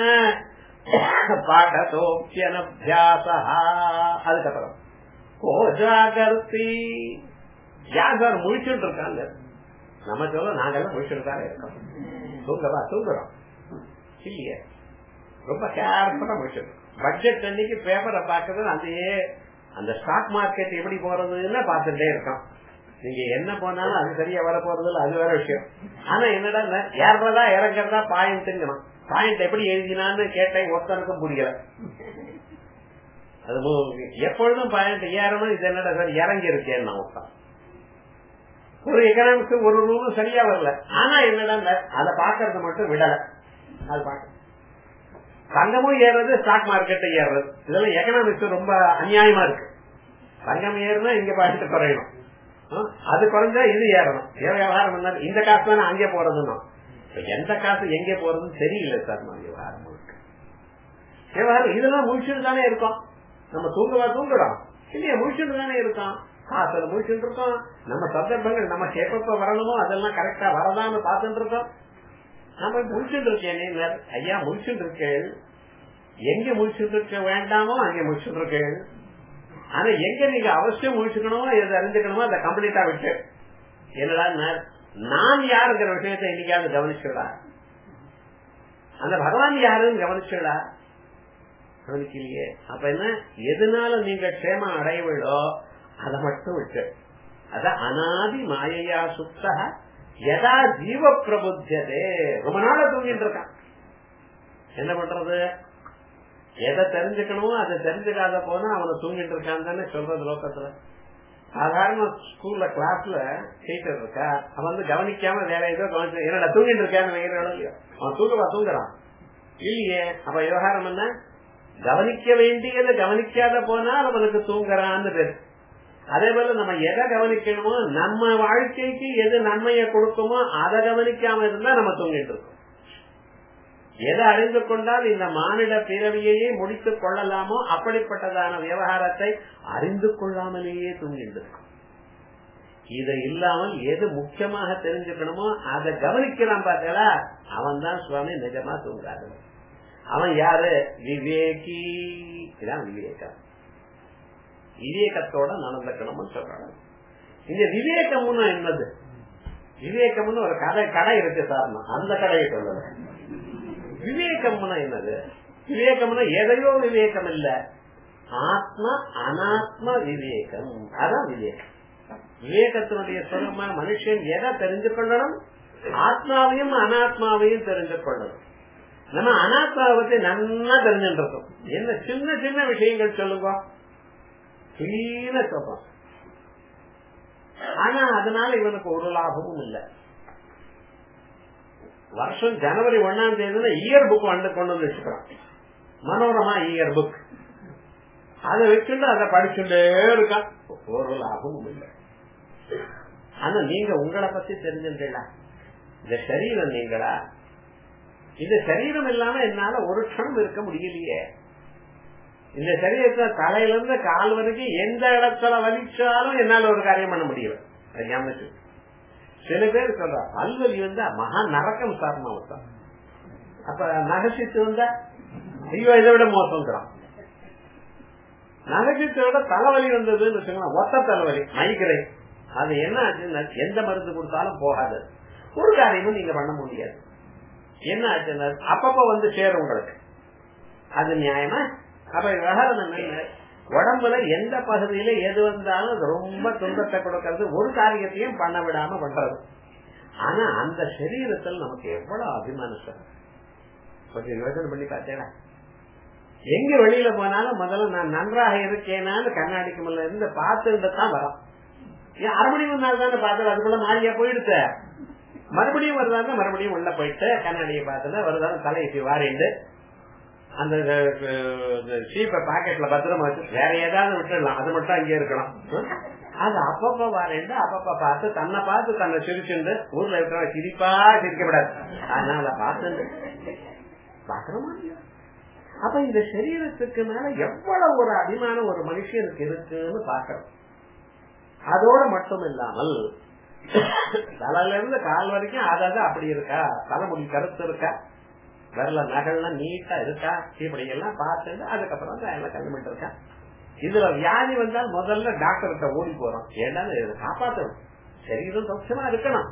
பாடதோப்பியனபியாசா அதுக்கப்புறம் கோஜாகர்த்தி யார் சார் முழிச்சுட்டு இருக்காங்க நம்ம சொல்ல நாங்கெல்லாம் முழிச்சுட்டு தானே இருக்கோம் தூங்கவா தூங்குறோம் இல்லையே ரொம்ப கேர்ஃபுல்லா முடிச்சிடும் பட்ஜெட் அன்னைக்கு பேப்பரை பாக்குறது அதையே அந்த ஸ்டாக் மார்க்கெட் எப்படி போறதுன்னு பார்த்துட்டே இருக்கோம் நீங்க என்ன போனாலும் அது சரியா வர போறது இல்ல அது வேற விஷயம் ஆனா என்னடா ஏறதா இறங்குறதா பாயிண்ட்ங்கணும் பாயிண்ட் எப்படி எழுதினான்னு கேட்டேன் ஒருத்தனுக்கும் புரியல அது எப்பொழுதும் பாயிண்ட் ஏறணும் இது என்னடா சார் இறங்கி இருக்கேன் நான் ஒருத்தன் ஒரு எக்கனாமிக்ஸ் ஒரு ரூலும் சரியா வரல ஆனா என்னடா அதை பாக்குறது மட்டும் விடல அது பாக்க தங்கமும் ஏறது ஸ்டாக் மார்க்கெட் ஏறது இதெல்லாம் எக்கனாமிக்ஸ் ரொம்ப அநியாயமா இருக்கு தங்கம் ஏறுனா இங்க பாட்டு குறையணும் அது குறைஞ்சா இது ஏறணும் விவகாரம் என்ன இந்த காசு தானே அங்கே போறதுன்னா எந்த காசு எங்க போறதுன்னு தெரியல சார் நான் விவகாரம் விவகாரம் இதெல்லாம் முடிச்சுட்டு தானே இருக்கோம் நம்ம தூங்குவா தூங்குறோம் இல்லையா முடிச்சுட்டு தானே இருக்கோம் காசுல முடிச்சுட்டு இருக்கோம் நம்ம சந்தர்ப்பங்கள் நம்ம எப்பப்ப வரணுமோ அதெல்லாம் கரெக்டா வரதான்னு பார்த்துட்டு இருக்கோம் நம்ம முடிச்சுட்டு இருக்கேன் ஐயா முடிச்சுட்டு இருக்கேன் எங்க முடிச்சுட்டு இருக்க வேண்டாமோ அங்க முடிச்சுட்டு இருக்கேன் ஆனா எங்க நீங்க அவசியம் முடிச்சுக்கணுமோ எதை அறிஞ்சுக்கணுமோ அதை கம்ப்ளீட்டா விட்டு என்னடா நான் யாருங்கிற விஷயத்தை இன்னைக்காவது கவனிச்சுடா அந்த பகவான் யாருன்னு கவனிச்சுடா கவனிக்கலையே அப்ப என்ன எதனால நீங்க க்ஷேமம் அடையவிடோ அதை மட்டும் விட்டு அத அனாதி மாயையா சுத்தக எதா ஜீவ பிரபுத்தியதே ரொம்ப நாள தூங்கிட்டு இருக்கான் என்ன பண்றது எதை தெரிஞ்சுக்கணுமோ அதை தெரிஞ்சுக்காத போனா அவனை தூங்கிட்டு இருக்கான்னு தானே சொல்றது லோக்கத்துல சாதாரண ஸ்கூல்ல கிளாஸ்ல டீச்சர் இருக்கா அவன் வந்து கவனிக்காம வேற ஏதோ கவனிச்சு என்னடா தூங்கிட்டு இருக்கான்னு வைக்கிறோம் இல்லையோ அவன் தூக்கவா தூங்குறான் இல்லையே அப்ப விவகாரம் என்ன கவனிக்க வேண்டியதை கவனிக்காத போனால் அவனுக்கு தூங்குறான்னு பேரு அதே போல நம்ம எதை கவனிக்கணுமோ நம்ம வாழ்க்கைக்கு எது நன்மையை கொடுக்குமோ அதை கவனிக்காம இருந்தா நம்ம தூங்கிட்டு இருக்கோம் எதை அறிந்து கொண்டால் இந்த மானிட பிறவியையே முடித்துக் கொள்ளலாமோ அப்படிப்பட்டதான விவகாரத்தை அறிந்து கொள்ளாமலேயே தூங்கிட்டு இருக்கும் இது இல்லாமல் எது முக்கியமாக தெரிஞ்சுக்கணுமோ அதை கவனிக்கிறான் பார்த்தா அவன் தான் சுவாமி நிஜமா தூங்காது அவன் யாரு விவேகி இதான் விவேகம் விவேகத்தோட நடந்துக்கணும்னு சொல்றாங்க இந்த விவேகம்னு என்னது விவேகம்னு ஒரு கடை கடை இருக்கு சார் அந்த கடையை சொல்லல விவேகம்னா என்னது விவேகம்னா எதையோ விவேகம் இல்ல ஆத்ம அனாத்ம விவேகம் அதான் விவேகம் விவேகத்தினுடைய சொல்லுமா மனுஷன் எதை தெரிஞ்சு கொள்ளணும் ஆத்மாவையும் அனாத்மாவையும் தெரிஞ்சு கொள்ளணும் நம்ம அனாத்மாவை பத்தி நல்லா தெரிஞ்சுட்டு இருக்கோம் என்ன சின்ன சின்ன விஷயங்கள் சொல்லுங்க கிளீன சொல்றோம் ஆனா அதனால இவனுக்கு ஒரு லாபமும் இல்லை வருஷம் ஜனவரி ஒன்னாம் தேதி இயர் புக் வந்து கொண்டு வந்து வச்சுக்கிறான் மனோரமா இயர் புக் அதை வச்சுட்டு அதை படிச்சுட்டே இருக்கான் ஒரு லாபமும் இல்லை ஆனா நீங்க உங்களை பத்தி தெரிஞ்சுட்டீங்களா இந்த சரீரம் நீங்களா இந்த சரீரம் இல்லாம என்னால ஒரு க்ஷணம் இருக்க முடியலையே இந்த சரீரத்துல தலையில இருந்து கால் வரைக்கும் எந்த இடத்துல வலிச்சாலும் என்னால ஒரு காரியம் பண்ண முடியல ஞாபகம் சில பேர் சொல்ற பல்வலி வந்தா மகா நரக்கம் சார்மா வந்தான் அப்ப நகசித்து வந்தா ஐயோ இதை விட மோசம்ங்கிறான் நகசித்தோட தலைவலி வந்ததுன்னு வச்சுக்கலாம் ஒத்த தலைவலி மைக்ரை அது என்ன ஆச்சுன்னா எந்த மருந்து கொடுத்தாலும் போகாது ஒரு காரியமும் நீங்க பண்ண முடியாது என்ன ஆச்சுன்னா அப்பப்ப வந்து சேரும் உங்களுக்கு அது நியாயமா அப்ப விவகாரம் என்ன உடம்புல எந்த பகுதியில எது வந்தாலும் அது ரொம்ப துன்பத்தை கொடுக்கறது ஒரு காரியத்தையும் பண்ண விடாம பண்றது ஆனா அந்த சரீரத்தில் நமக்கு எவ்வளவு அபிமானம் சார் கொஞ்சம் யோசனை பண்ணி பார்த்தேடா எங்க வெளியில போனாலும் முதல்ல நான் நன்றாக இருக்கேனான்னு கண்ணாடிக்கு முன்ன இருந்து பார்த்துட்டு தான் வரோம் ஏன் அரை மணி முன்னாள் தானே பார்த்தது அதுக்குள்ள மாறியா போயிடுச்ச மறுபடியும் வருதான்னு மறுபடியும் உள்ள போயிட்டு கண்ணாடியை பார்த்துல வருதான்னு தலையை வாரிண்டு அந்த சீப்பை பாக்கெட்ல பத்திரமா வச்சு வேற ஏதாவது விட்டுடலாம் அது மட்டும் அங்கே இருக்கணும் அது அப்பப்ப வாரேண்டு அப்பப்ப பார்த்து தன்னை பார்த்து தன்னை சிரிச்சுண்டு ஊர்ல இருக்கிற சிரிப்பா சிரிக்கப்படாது அதனால பார்த்து பாக்குறோமா அப்ப இந்த சரீரத்துக்கு மேல எவ்வளவு ஒரு அபிமானம் ஒரு மனுஷனுக்கு இருக்குன்னு பாக்கிறோம் அதோட மட்டும் இல்லாமல் தலையில இருந்து கால் வரைக்கும் அதாவது அப்படி இருக்கா தலைமுடி கருத்து இருக்கா வரல நகல்லாம் நீட்டா இருக்கா இப்படி எல்லாம் பார்த்துட்டு அதுக்கப்புறம் தான் எல்லாம் கண்டுபிட்டு இருக்கா இதுல வியாதி வந்தால் முதல்ல டாக்டர்கிட்ட ஓடி போறோம் ஏன்னா இதை காப்பாற்றணும் சரீரம் சௌக்கியமா இருக்கணும்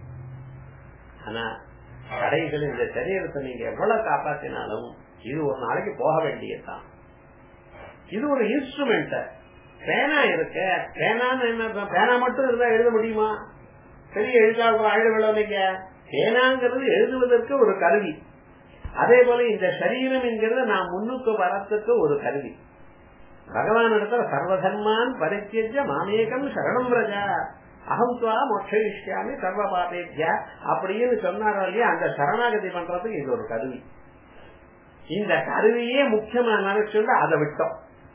ஆனா கடைகள் இந்த சரீரத்தை நீங்க எவ்வளவு காப்பாத்தினாலும் இது ஒரு நாளைக்கு போக வேண்டியதுதான் இது ஒரு இன்ஸ்ட்ருமெண்ட் பேனா இருக்க பேனான்னு என்ன பேனா மட்டும் இருந்தா எழுத முடியுமா பெரிய எழுதா அழுவலைங்க பேனாங்கிறது எழுதுவதற்கு ஒரு கருவி அதே போல இந்த சரீரம் என்கிறது நான் முன்னுக்கு வரத்துக்கு ஒரு கருவி பகவான் இடத்துல சர்வதர்மான் பரித்தியஜ மாமேகம் சரணம் ரஜா அகம் துவா மொட்சிஷ்யாமி சர்வ பாபேத்யா அப்படின்னு சொன்னாரோ இல்லையா அந்த சரணாகதி பண்றதுக்கு இது ஒரு கருவி இந்த கருவியே முக்கியமா நினைச்சுட்டு அதை விட்டோம்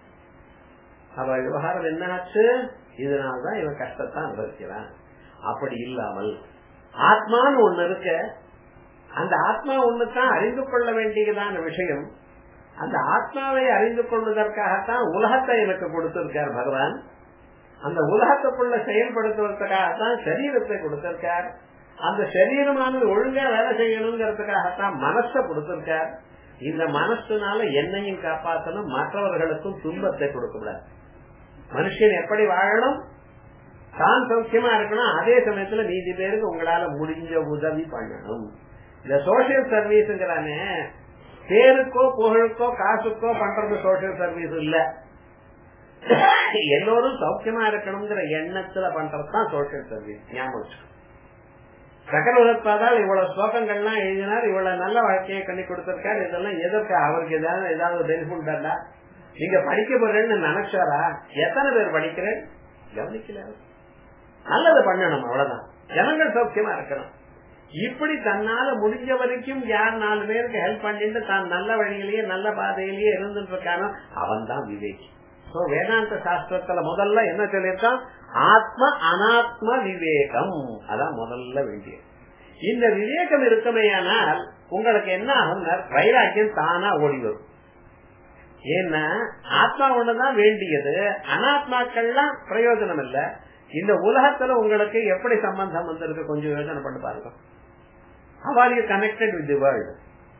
அவ விவகாரம் என்ன ஆச்சு இதனால்தான் இவன் கஷ்டத்தான் அனுபவிக்கிறான் அப்படி இல்லாமல் ஆத்மான்னு ஒண்ணு இருக்க அந்த ஆத்மா ஒண்ணுதான் அறிந்து கொள்ள வேண்டியதான விஷயம் அந்த ஆத்மாவை அறிந்து கொள்வதற்காகத்தான் உலகத்தை எனக்கு கொடுத்திருக்கார் பகவான் அந்த உலகத்துக்குள்ள செயல்படுத்துவதற்காகத்தான் சரீரத்தை கொடுத்திருக்கார் அந்த சரீரமானது ஒழுங்கா வேலை செய்யணுங்கிறதுக்காகத்தான் மனசை கொடுத்திருக்கார் இந்த மனசுனால என்னையும் காப்பாற்றணும் மற்றவர்களுக்கும் துன்பத்தை கொடுக்க கூடாது மனுஷன் எப்படி வாழணும் தான் சௌக்கியமா இருக்கணும் அதே சமயத்துல நீதி பேருக்கு உங்களால முடிஞ்ச உதவி பண்ணணும் இந்த சோசியல் சர்வீஸ்ங்கிறானே பேருக்கோ புகழுக்கோ காசுக்கோ பண்றது சோசியல் சர்வீஸ் இல்ல எல்லோரும் சௌக்கியமா இருக்கணுங்கிற எண்ணத்துல பண்றதுதான் சோசியல் சர்வீஸ் ஞாபகம் சகல உலகத்தால் இவ்வளவு ஸ்லோகங்கள்லாம் எழுதினார் இவ்வளவு நல்ல வாழ்க்கையை கண்ணி கொடுத்திருக்காரு இதெல்லாம் எதற்கு அவருக்கு ஏதாவது ஏதாவது பெனிஃபிட் தரல நீங்க படிக்க போறேன்னு நினைச்சாரா எத்தனை பேர் படிக்கிறேன் கவனிக்கல நல்லது பண்ணணும் அவ்வளவுதான் ஜனங்கள் சௌக்கியமா இருக்கணும் இப்படி தன்னால முடிஞ்ச வரைக்கும் யார் நாலு பேருக்கு ஹெல்ப் பண்ணிட்டு தான் நல்ல வழியிலேயே நல்ல பாதையிலேயே இருந்துட்டு இருக்கானோ அவன் தான் விவேகி சோ வேதாந்த சாஸ்திரத்துல முதல்ல என்ன சொல்லியிருக்கான் ஆத்ம அனாத்ம விவேகம் அதான் முதல்ல வேண்டியது இந்த விவேகம் இருக்குமேயானால் உங்களுக்கு என்ன ஆகும் வைராக்கியம் தானா ஓடி வரும் ஏன்னா ஆத்மா ஒண்ணுதான் வேண்டியது அனாத்மாக்கள்லாம் பிரயோஜனம் இல்ல இந்த உலகத்துல உங்களுக்கு எப்படி சம்பந்தம் வந்திருக்கு கொஞ்சம் யோசனை பண்ணி பாருங்க how you connected with the world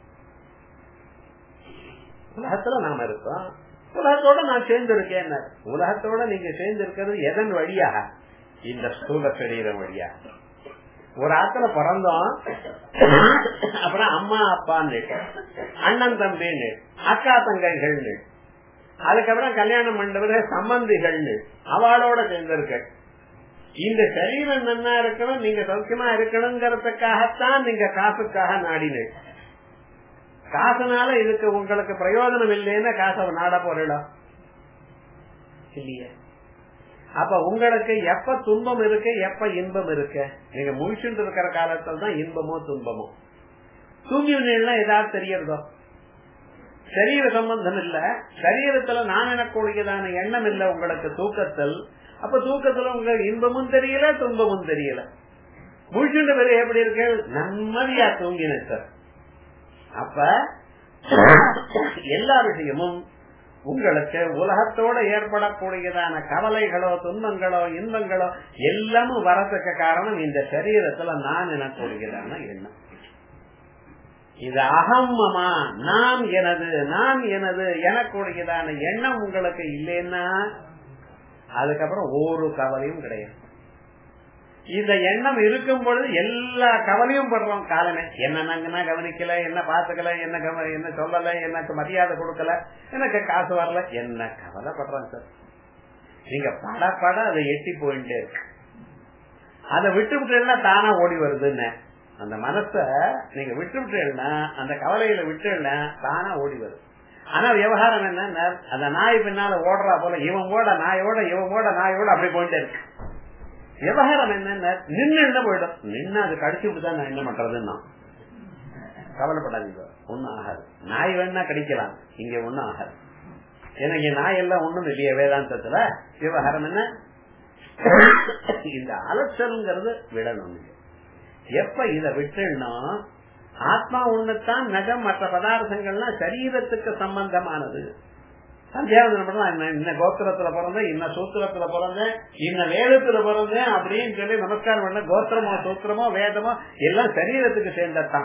உலகத்துல நாம இருக்கோம் உலகத்தோட நான் சேர்ந்து இருக்கேன் உலகத்தோட நீங்க சேர்ந்து இருக்கிறது எதன் வழியாக இந்த ஸ்தூல சரீரம் வழியா ஒரு ஆத்துல பிறந்தோம் அப்புறம் அம்மா அப்பான்னு அண்ணன் தம்பின்னு அக்கா தங்கைகள்னு அதுக்கப்புறம் கல்யாணம் பண்ணவர் சம்பந்திகள்னு அவளோட சேர்ந்திருக்க இந்த சரீரம் நன்னா இருக்கணும் நீங்க சௌக்கியமா இருக்கணுங்கிறதுக்காகத்தான் நீங்க காசுக்காக நாடினு காசுனால இதுக்கு உங்களுக்கு பிரயோஜனம் இல்லைன்னா காசை நாட போறா இல்லையா அப்ப உங்களுக்கு எப்ப துன்பம் இருக்கு எப்ப இன்பம் இருக்கு நீங்க முழிச்சுட்டு இருக்கிற காலத்துல தான் இன்பமோ துன்பமோ தூங்கி ஏதாவது தெரியறதோ சரீர சம்பந்தம் இல்ல சரீரத்துல நான் எனக்கூடியதான எண்ணம் இல்ல உங்களுக்கு தூக்கத்தில் அப்ப தூக்கத்துல உங்களுக்கு இன்பமும் தெரியல துன்பமும் தெரியல முழிச்சுட்டு பிறகு எப்படி இருக்கு நிம்மதியா தூங்கின சார் அப்ப எல்லா விஷயமும் உங்களுக்கு உலகத்தோட ஏற்படக்கூடியதான கவலைகளோ துன்பங்களோ இன்பங்களோ எல்லாமும் வரதுக்கு காரணம் இந்த சரீரத்துல நான் எனக்கூடியதான எண்ணம் இது அகம்மமா நான் எனது நான் எனது எனக்கூடியதான எண்ணம் உங்களுக்கு இல்லைன்னா அதுக்கப்புறம் ஒரு கவலையும் கிடையாது இந்த எண்ணம் இருக்கும் பொழுது எல்லா கவலையும் படுறோம் காலமே என்ன நாங்கன்னா கவனிக்கல என்ன பாத்துக்கல என்ன கவ என்ன சொல்லல எனக்கு மரியாதை கொடுக்கல எனக்கு காசு வரல என்ன கவலைப்படுறோம் சார் நீங்க பட பட அதை எட்டி போயிட்டே இருக்கு அதை விட்டு விட்டுனா தானா ஓடி வருதுன்னு அந்த மனச நீங்க விட்டு விட்டுனா அந்த கவலையில விட்டுனா தானா ஓடி வருது ஆனா விவகாரம் என்ன அந்த நாய் பின்னால ஓடுறா போல இவன் ஓட நாயோட இவன் ஓட நாயோட அப்படி போயிட்டே இருக்கு விவகாரம் என்ன நின்று என்ன போயிடும் நின்று அது கடிச்சு விட்டுதான் நான் என்ன பண்றதுன்னா கவலைப்படாதீங்க ஒண்ணும் ஆகாது நாய் வேணா கடிக்கலாம் இங்க ஒண்ணும் ஆகாது எனக்கு நாய் எல்லாம் ஒண்ணும் இல்லையா வேதாந்தத்துல விவகாரம் என்ன இந்த அலட்சல்ங்கிறது விடணும் எப்ப இத விட்டுனா ஆத்மா ஒண்ணுத்தான் நகம் மற்ற பதார்த்தங்கள்லாம் சரீரத்துக்கு சம்பந்தமானது சந்தியாவதனம் பண்ணா இன்ன கோத்திரத்துல பிறந்தேன் இன்ன சூத்திரத்துல பிறந்தேன் இன்ன வேதத்துல பிறந்தேன் அப்படின்னு சொல்லி நமஸ்காரம் பண்ண கோத்திரமோ சூத்திரமோ வேதமோ எல்லாம் சரீரத்துக்கு சேர்ந்ததான்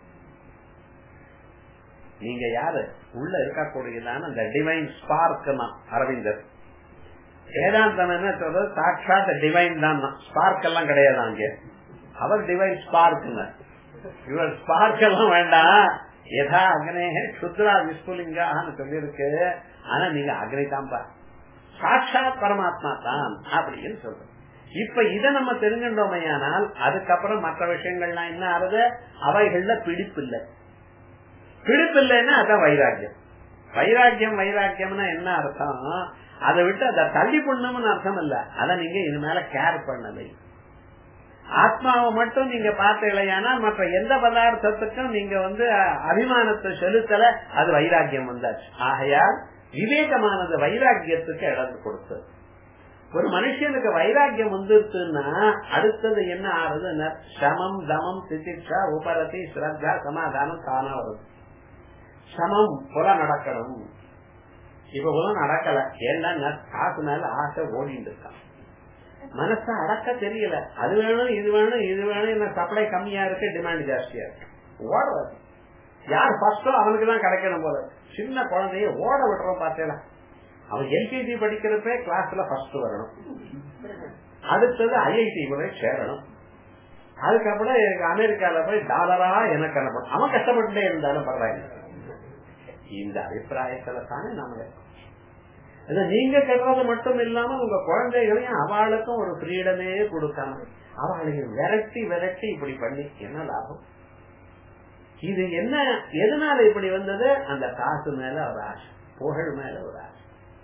நீங்க யாரு உள்ள இருக்கக்கூடியதான அந்த டிவைன் ஸ்பார்க் அரவிந்தர் வேதாந்தம் என்ன சொல்றது சாட்சாத் டிவைன் தான் ஸ்பார்க் எல்லாம் கிடையாது அங்கே அவர் டிவைன் ஸ்பார்க் இவர் ஸ்பார்க் எல்லாம் வேண்டாம் யதா அக்னே சுத்ரா விஸ்புலிங்கான்னு சொல்லியிருக்கு ஆனா நீங்க அக்னி தான்பா சாட்சாத் பரமாத்மா தான் அப்படின்னு சொல்றோம் இப்ப இத நம்ம தெரிஞ்சுட்டோமையானால் அதுக்கப்புறம் மற்ற விஷயங்கள்லாம் என்ன ஆறுது அவைகள்ல பிடிப்பு இல்லை பிடிப்பு இல்லைன்னா அதான் வைராக்கியம் வைராக்கியம் வைராக்கியம்னா என்ன அர்த்தம் அதை விட்டு அதை தள்ளி பண்ணணும்னு அர்த்தம் இல்ல அதை நீங்க இது மேல கேர் பண்ணலை ஆத்மாவை மட்டும் நீங்க பார்த்தீங்களா மற்ற எந்த பதார்த்தத்துக்கும் நீங்க வந்து அபிமானத்தை செலுத்தல அது வைராக்கியம் வந்தாச்சு ஆகையால் விவேகமானது வைராக்கியத்துக்கு இடம் கொடுத்தது ஒரு மனுஷனுக்கு வைராக்கியம் வந்துருச்சுன்னா அடுத்தது என்ன ஆறுது சமம் தமம் திதிக்ஷா உபரதி ஸ்ரத்தா சமாதானம் தானா வருது சமம் புல நடக்கணும் இப்ப புல நடக்கல ஏன்னா காசு மேல ஆசை ஓடிட்டு இருக்கான் மனச அடக்க தெரியல அது வேணும் இது வேணும் இது வேணும் என்ன சப்ளை கம்மியா இருக்கு டிமாண்ட் ஜாஸ்தியா இருக்கு ஓடுறது யார் ஃபர்ஸ்டோ அவனுக்கு தான் கிடைக்கணும் போல சின்ன குழந்தைய ஓட விடுறோம் பார்த்தேன் அவன் எல்கேஜி படிக்கிறப்ப கிளாஸ்ல ஃபர்ஸ்ட் வரணும் அடுத்தது ஐஐடி போய் சேரணும் அதுக்கப்புறம் அமெரிக்கால போய் டாலரா எனக்கு அனுப்பணும் அவன் கஷ்டப்பட்டுட்டே இருந்தாலும் பரவாயில்ல இந்த அபிப்பிராயத்துல தானே நாம நீங்க கட்டுறது மட்டும் இல்லாம உங்க குழந்தைகளையும் அவளுக்கும் ஒரு ஃப்ரீடமே கொடுக்காம அவளையும் விரட்டி விரட்டி இப்படி பண்ணி என்ன லாபம் இது என்ன எதனால இப்படி வந்தது அந்த காசு மேல ஒரு ஆசை புகழ் மேல ஒரு ஆசை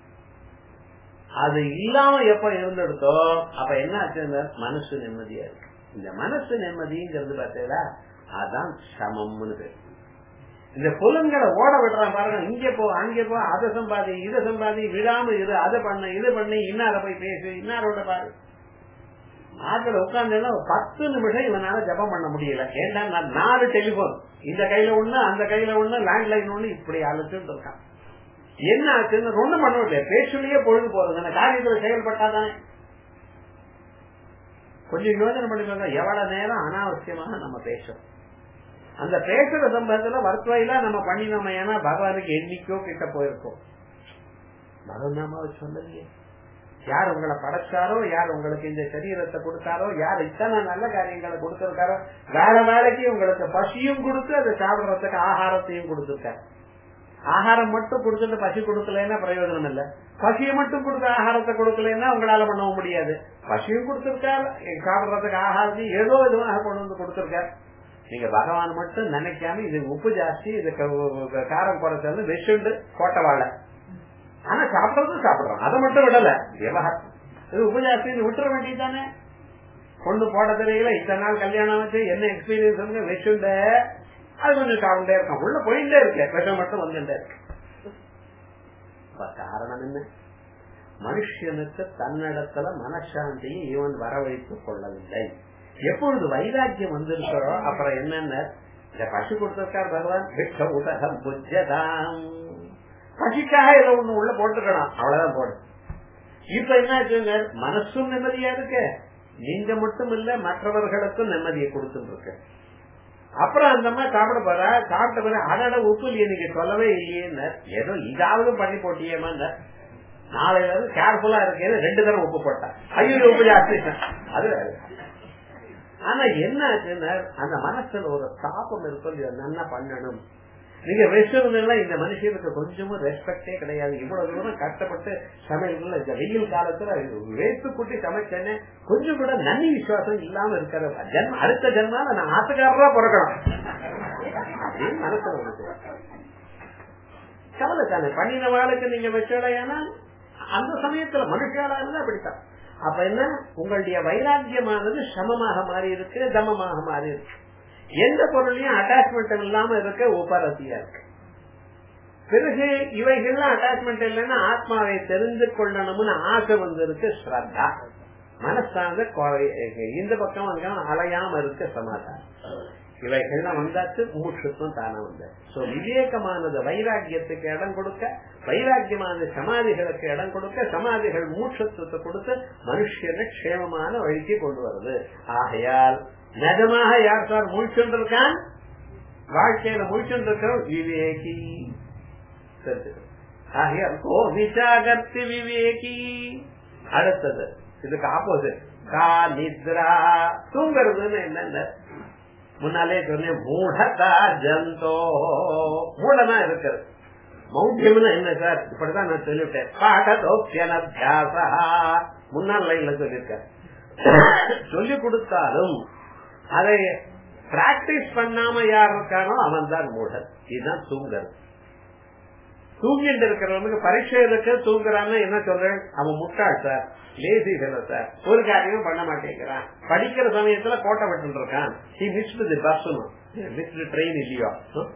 அது இல்லாம எப்ப இருந்தெடுத்தோ அப்ப என்ன ஆச்சு மனசு நிம்மதியா இருக்கு இந்த மனசு நிம்மதிங்கிறது பார்த்தீங்களா அதான் சமம்னு பேரு இந்த புலன்களை ஓட விடுறான் பாருங்க இங்க போ அங்க போ அதை சம்பாதி இதை சம்பாதி விடாம இரு அதை பண்ண இது பண்ணி இன்னார போய் பேசு இன்னாரோட பாரு ஆத்துல உட்கார்ந்து பத்து நிமிஷம் இவனால ஜபம் பண்ண முடியல ஏன்னா நான் நாலு டெலிபோன் இந்த கையில ஒண்ணு அந்த கையில ஒண்ணு லேண்ட்லைன் ஒண்ணு இப்படி அழைச்சுட்டு இருக்கான் என்ன ஆச்சுன்னு ஒண்ணும் பண்ண முடியல பேச்சுலயே பொழுது போறது அந்த காரியத்துல செயல்பட்டாதானே கொஞ்சம் யோசனை பண்ணி எவ்வளவு நேரம் அனாவசியமாக நம்ம பேசுறோம் அந்த பேசுற சம்பவத்துல வர்த்துவையில நம்ம பண்ணினோம் ஏன்னா பகவானுக்கு என்னைக்கோ கிட்ட போயிருக்கோம் பகவன் நாமாவை சொல்லலையே யார் உங்களை படைச்சாரோ யார் உங்களுக்கு இந்த சரீரத்தை கொடுத்தாரோ யார் இத்தனை நல்ல காரியங்களை கொடுத்திருக்காரோ வேற வேலைக்கு உங்களுக்கு பசியும் கொடுத்து அதை சாப்பிடுறதுக்கு ஆகாரத்தையும் கொடுத்திருக்காரு ஆகாரம் மட்டும் கொடுத்துட்டு பசி கொடுக்கலன்னா பிரயோஜனம் இல்ல பசியை மட்டும் கொடுத்து ஆகாரத்தை கொடுக்கலன்னா உங்களால பண்ணவும் முடியாது பசியும் கொடுத்திருக்காரு சாப்பிடுறதுக்கு ஆகாரத்தையும் ஏதோ விதமாக கொண்டு வந்து கொடுத்திருக்காரு நீங்க பகவான் மட்டும் நினைக்காம இது உப்பு ஜாஸ்தி இது காரம் குறைச்சல் விஷுண்டு கோட்டை வாழை ஆனா சாப்பிடறதும் சாப்பிடுறோம் அதை மட்டும் விடல விவகாரம் இது உப்பு ஜாஸ்தி விட்டுற வேண்டியதானே கொண்டு போட தெரியல இத்தனை நாள் கல்யாணம் வச்சு என்ன எக்ஸ்பீரியன்ஸ் விஷுண்ட அது கொஞ்சம் சாப்பிட்டே இருக்கும் உள்ள போயிட்டே இருக்கு விஷம் மட்டும் வந்துட்டே இருக்கு காரணம் என்ன மனுஷனுக்கு தன்னிடத்துல மனசாந்தியை இவன் வரவழைத்துக் கொள்ளவில்லை எப்பொழுது வைராக்கியம் வந்திருக்கிறோ அப்புறம் என்னென்ன இந்த பசு கொடுத்திருக்கார் பகவான் விட்ட உலகம் புஜதாம் பசிக்காக இதை ஒண்ணு உள்ள போட்டுக்கணும் அவ்வளவுதான் போடு இப்ப என்ன மனசும் நிம்மதியா இருக்கு நீங்க மட்டும் இல்ல மற்றவர்களுக்கும் நிம்மதியை கொடுத்துட்டு இருக்கு அப்புறம் அந்த மாதிரி சாப்பிட போற சாப்பிட்ட பிறகு அதோட உப்பு இல்லையே நீங்க சொல்லவே இல்லையே ஏதோ இதாவது பண்ணி போட்டியேமா நாளையில இருந்து கேர்ஃபுல்லா இருக்கேன்னு ரெண்டு தரம் உப்பு போட்டா ஐயோ உப்பு ஜாஸ்தி அது ஆனா என்ன ஆச்சுன்னா அந்த மனசுல ஒரு தாபம் இருக்கும் இதை நல்லா பண்ணணும் நீங்க வெஸ்டர்ன்ல இந்த மனுஷனுக்கு கொஞ்சமும் ரெஸ்பெக்டே கிடையாது இவ்வளவு தூரம் கஷ்டப்பட்டு சமையல் இந்த வெயில் காலத்துல வேத்து குட்டி சமைச்சேன்னு கொஞ்சம் கூட நன்னி விசுவாசம் இல்லாம இருக்கிற ஜென்ம அடுத்த ஜென்மால நான் ஆத்துக்காரரா பிறக்கணும் அப்படின்னு மனசுல இருக்கு கவலை தானே பண்ணின வாழ்க்கை நீங்க வச்சலையானா அந்த சமயத்துல மனுஷாலா இருந்தா அப்படித்தான் அப்ப என்ன உங்களுடைய வைராக்கியமானது சமமாக மாறி இருக்கு தமமாக மாறி இருக்கு எந்த பொருளையும் அட்டாச்மெண்ட் இல்லாம இருக்க உபரத்தியா இருக்கு பிறகு இவைகள்லாம் அட்டாச்மெண்ட் இல்லைன்னா ஆத்மாவை தெரிந்து கொள்ளணும்னு ஆசை வந்து இருக்கு ஸ்ரத்தா மனசார்ந்த இந்த பக்கம் அங்க அலையாம இருக்க சமாதானம் இவைகள்லாம் வந்தாச்சு மூச்சுக்கும் தானே வந்தாச்சு சோ விவேகமானது வைராக்கியத்துக்கு இடம் கொடுக்க வைராக்கியமானது சமாதிகளுக்கு இடம் கொடுக்க சமாதிகள் மூச்சத்துவத்தை கொடுத்து மனுஷனை க்ஷேமமான வழிக்கு கொண்டு வருது ஆகையால் நிஜமாக யார் சார் முழிச்சுருக்கான் வாழ்க்கையில முழிச்சுருக்கிறோம் விவேகி ஆகையால் கோ விசாகர்த்தி விவேகி அடுத்தது இதுக்கு ஆப்போசிட் கா நித்ரா தூங்குறதுன்னு என்னென்ன முன்னாலே சொன்னேன் மூடதா ஜந்தோ மூடனா இருக்கிறது மௌத்தியம்னு என்ன சார் இப்படிதான் நான் சொல்லிவிட்டேன் பாடதோப்பியனபியாசா முன்னாள் லைன்ல சொல்லியிருக்கேன் சொல்லி கொடுத்தாலும் அதை பிராக்டிஸ் பண்ணாம யார் இருக்கானோ அவன் தான் மூடன் இதுதான் தூங்குறது தூங்கிட்டு இருக்கிறவனுக்கு பரீட்சை இருக்கு தூங்குறான்னு என்ன சொல்றேன் அவன் முட்டாள் சார் லேசி ஃபெலோ சார் ஒரு காரியமும் பண்ண மாட்டேங்கிறான் படிக்கிற சமயத்துல கோட்டை விட்டு இருக்கான் he missed the bus missed train இல்லையோ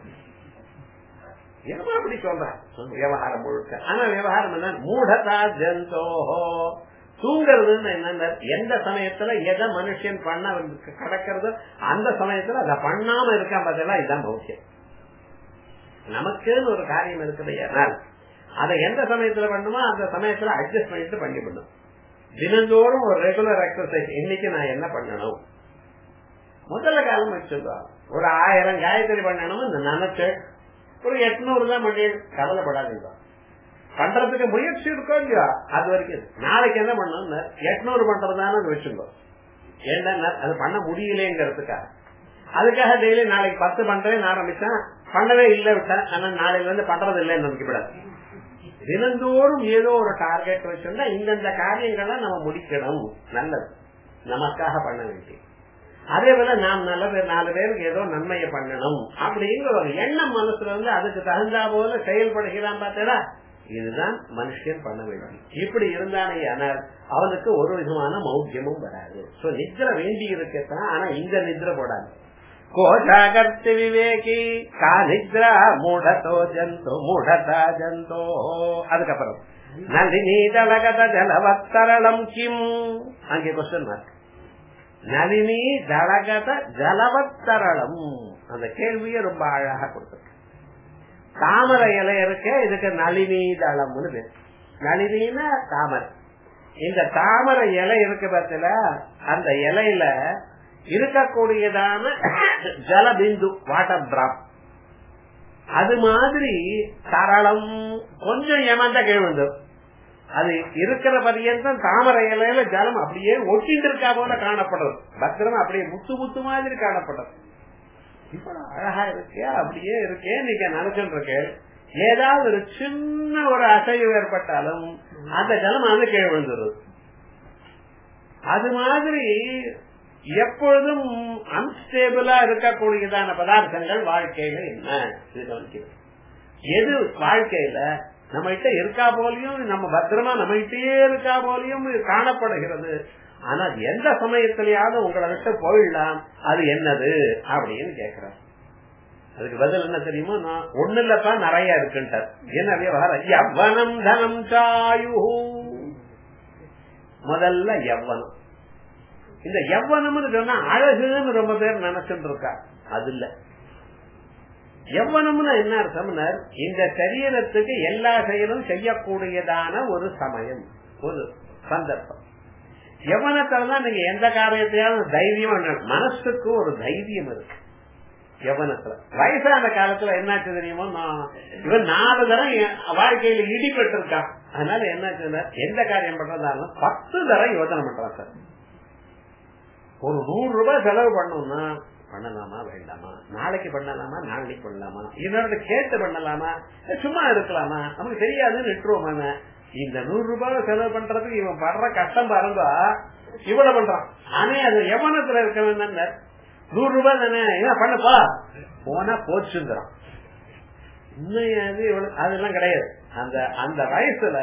என்னமா அப்படி சொல்றேன் விவகாரம் முழுக்க ஆனா விவகாரம் என்ன மூடதா ஜந்தோஹோ தூங்குறதுன்னு என்ன எந்த சமயத்துல எதை மனுஷன் பண்ண கிடக்கிறது அந்த சமயத்துல அதை பண்ணாம இருக்கான் பார்த்தா இதுதான் பௌக்கியம் நமக்குன்னு ஒரு காரியம் இருக்குது ஏனால் அதை எந்த சமயத்துல பண்ணுமோ அந்த சமயத்துல அட்ஜஸ்ட் பண்ணிட்டு பண்ணி பண்ணும் தினந்தோறும் ஒரு ரெகுலர் எக்ஸசைஸ் இன்னைக்கு நான் என்ன பண்ணணும் முதல்ல காலம் வச்சிருந்தோம் ஒரு ஆயிரம் காயத்ரி பண்ணணும் இந்த நினைச்சு ஒரு எட்நூறு தான் பண்ணி கவலைப்படாதீங்க பண்றதுக்கு முயற்சி இருக்கோ இல்லையா அது வரைக்கும் நாளைக்கு என்ன பண்ணணும் எட்நூறு பண்றதான்னு வச்சுக்கோ ஏன்னா அது பண்ண முடியலங்கிறதுக்காக அதுக்காக டெய்லி நாளைக்கு பத்து பண்றேன்னு ஆரம்பிச்சேன் பண்ணவே இல்லை விட்டேன் ஆனா நாளைல இருந்து பண்றது இல்லைன்னு நினைக்கப்படாது தினந்தோறும் ஏதோ ஒரு டார்கெட் வச்சிருந்தா இந்தந்த காரியங்களை நம்ம முடிக்கணும் நல்லது நமக்காக பண்ண வேண்டிய அதே போல நாம் நல்ல பேர் நாலு பேருக்கு ஏதோ நன்மையை பண்ணணும் அப்படிங்கிற ஒரு எண்ணம் மனசுல வந்து அதுக்கு தகுந்தா போல செயல்படுகிறான் பார்த்தா இதுதான் மனுஷன் பண்ண வேண்டும் இப்படி இருந்தானே ஆனால் அவனுக்கு ஒரு விதமான மௌக்கியமும் வராது சோ நிద్ర வேண்டி இருக்கத்தான் ஆனா இந்த நிద్ర போடாது கோஷாகர்த்தி விவேகி கா நித்ரா மூடதோ ஜந்தோ மூடதா ஜந்தோ அதுக்கப்புறம் நளினி தலகத ஜலவத்தரளம் கிம் அங்கே கொஸ்டின் மார்க் நளினி தலகத ஜலவத்தரளம் அந்த கேள்வியை ரொம்ப அழகா கொடுத்துருக்கு தாமரை இலை இருக்க இதுக்கு நளினி தளம்னு பேர் நளினின்னா தாமரை இந்த தாமரை இலை இருக்கு பத்தில அந்த இலையில இருக்கக்கூடியதான ஜலபிந்து வாட்டர் டிராப் அது மாதிரி சரளம் கொஞ்சம் ஏமாந்தா கேழ்ந்து அது இருக்கிற பரியந்தம் தாமரை இலையில ஜலம் அப்படியே ஒட்டிட்டு இருக்கா போல காணப்படுறது பத்திரம் அப்படியே முத்து முத்து மாதிரி காணப்படுறது இப்ப அழகா இருக்கே அப்படியே இருக்கே நீங்க நினைச்சுட்டு இருக்கேன் ஏதாவது ஒரு சின்ன ஒரு அசைவு ஏற்பட்டாலும் அந்த ஜலம் வந்து கீழே விழுந்துருது அது மாதிரி எப்பொழுதும் அன்ஸ்டேபிளா இருக்கக்கூடியதான பதார்த்தங்கள் வாழ்க்கையில என்ன இது கவனிக்கிறது எது வாழ்க்கையில நம்ம கிட்ட இருக்கா போலியும் நம்ம பத்திரமா நம்ம கிட்டே இருக்கா போலியும் காணப்படுகிறது ஆனா எந்த சமயத்திலேயாவது உங்களை விட்டு போயிடலாம் அது என்னது அப்படின்னு கேக்குறேன் அதுக்கு பதில் என்ன தெரியுமோ நான் ஒண்ணு இல்லப்பா நிறைய இருக்குன்ட்டார் என்ன விவகாரம் எவ்வனம் தனம் சாயு முதல்ல எவ்வனம் இந்த எவ்வனம்னு சொன்னா அழகுன்னு ரொம்ப பேர் நினைச்சுட்டு இருக்கா அது இல்ல எவ்வனம்னு என்ன அர்த்தம்னர் இந்த சரீரத்துக்கு எல்லா செயலும் செய்யக்கூடியதான ஒரு சமயம் ஒரு சந்தர்ப்பம் எவனத்துலதான் நீங்க எந்த காரியத்தையாவது தைரியம் மனசுக்கு ஒரு தைரியம் இருக்கு எவனத்துல வயசான காலத்துல என்னாச்சு தெரியுமோ இவன் நாலு தரம் வாழ்க்கையில இடிபட்டு இருக்கான் அதனால என்னாச்சு எந்த காரியம் பண்றதாலும் பத்து தரம் யோசனை பண்றான் சார் ஒரு நூறு ரூபாய் செலவு பண்ணோம்னா பண்ணலாமா வேண்டாமா நாளைக்கு பண்ணலாமா நாளைக்கு பண்ணலாமா இன்னொரு கேட்டு பண்ணலாமா சும்மா இருக்கலாமா நமக்கு தெரியாதுன்னு விட்டுருவோமா இந்த நூறு ரூபாய் செலவு பண்றதுக்கு இவன் படுற கஷ்டம் பாருங்க இவ்வளவு பண்றான் ஆனே அது எவனத்துல இருக்கவன் நூறு ரூபாய் தானே என்ன பண்ணப்பா போனா போச்சுங்கிறான் இன்னும் அதெல்லாம் கிடையாது அந்த அந்த வயசுல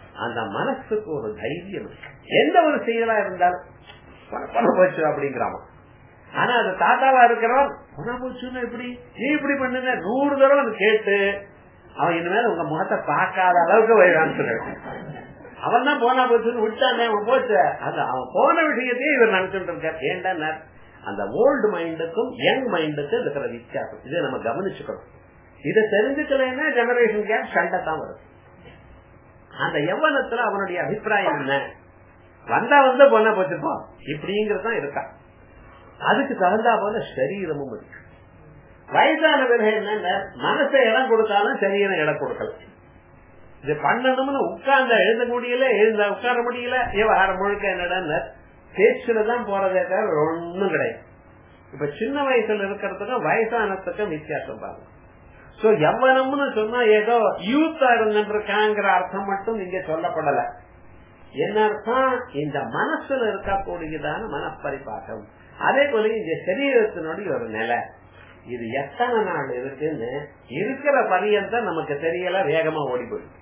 அந்த மனசுக்கு ஒரு தைரியம் இருக்கு. எந்த ஒரு செயலா இருந்தாலும் பண- பணம் போச்சு அப்படிங்கிறாமா ஆனா அது தாத்தாவா இருக்கிறவன் பணம் போச்சுன்னு எப்படி நீ இப்படி பண்ணுங்க நூறு தடவை அது கேட்டு அவன் இனிமேல் உங்க முகத்தை பார்க்காத அளவுக்கு வைரான்னு அவன் தான் போனா போச்சுன்னு விட்டானே அவன் போச்சு அது அவன் போன விஷயத்தையே இவர் நினைச்சுட்டு இருக்கார் ஏன்டா அந்த ஓல்டு மைண்டுக்கும் யங் மைண்டுக்கும் இருக்கிற வித்தியாசம் இதை நம்ம கவனிச்சுக்கணும் இதை தெரிஞ்சுக்கலைன்னா ஜெனரேஷன் கேப் சண்டை தான் வரும் அந்த யவனத்துல அவனுடைய அபிப்பிராயம் என்ன வந்தா வந்து பொண்ண போச்சுப்போ இப்படிங்கறதான் இருக்கா அதுக்கு தகுந்தா போல சரீரமும் இருக்கு வயசான பிறகு என்ன மனசை இடம் கொடுத்தாலும் சரீரம் இடம் கொடுக்கல இது பண்ணணும்னு உட்கார்ந்த எழுத முடியல எழுந்த உட்கார முடியல விவகாரம் முழுக்க என்னடா பேச்சுலதான் போறதே தவிர ஒண்ணும் கிடையாது இப்ப சின்ன வயசுல இருக்கிறதுக்கும் வயசானதுக்கும் வித்தியாசம் பாருங்க சோ எவ்வளவுன்னு சொன்னா ஏதோ யூத்தா இருந்திருக்காங்கிற அர்த்தம் மட்டும் இங்க சொல்லப்படல என்ன அர்த்தம் இந்த மனசுல இருக்கக்கூடியதான மனப்பரிபாகம் அதே போல இந்த சரீரத்தினுடைய ஒரு நிலை இது எத்தனை நாள் இருக்குன்னு இருக்கிற பரியந்தான் நமக்கு தெரியல வேகமா ஓடி போயிடுது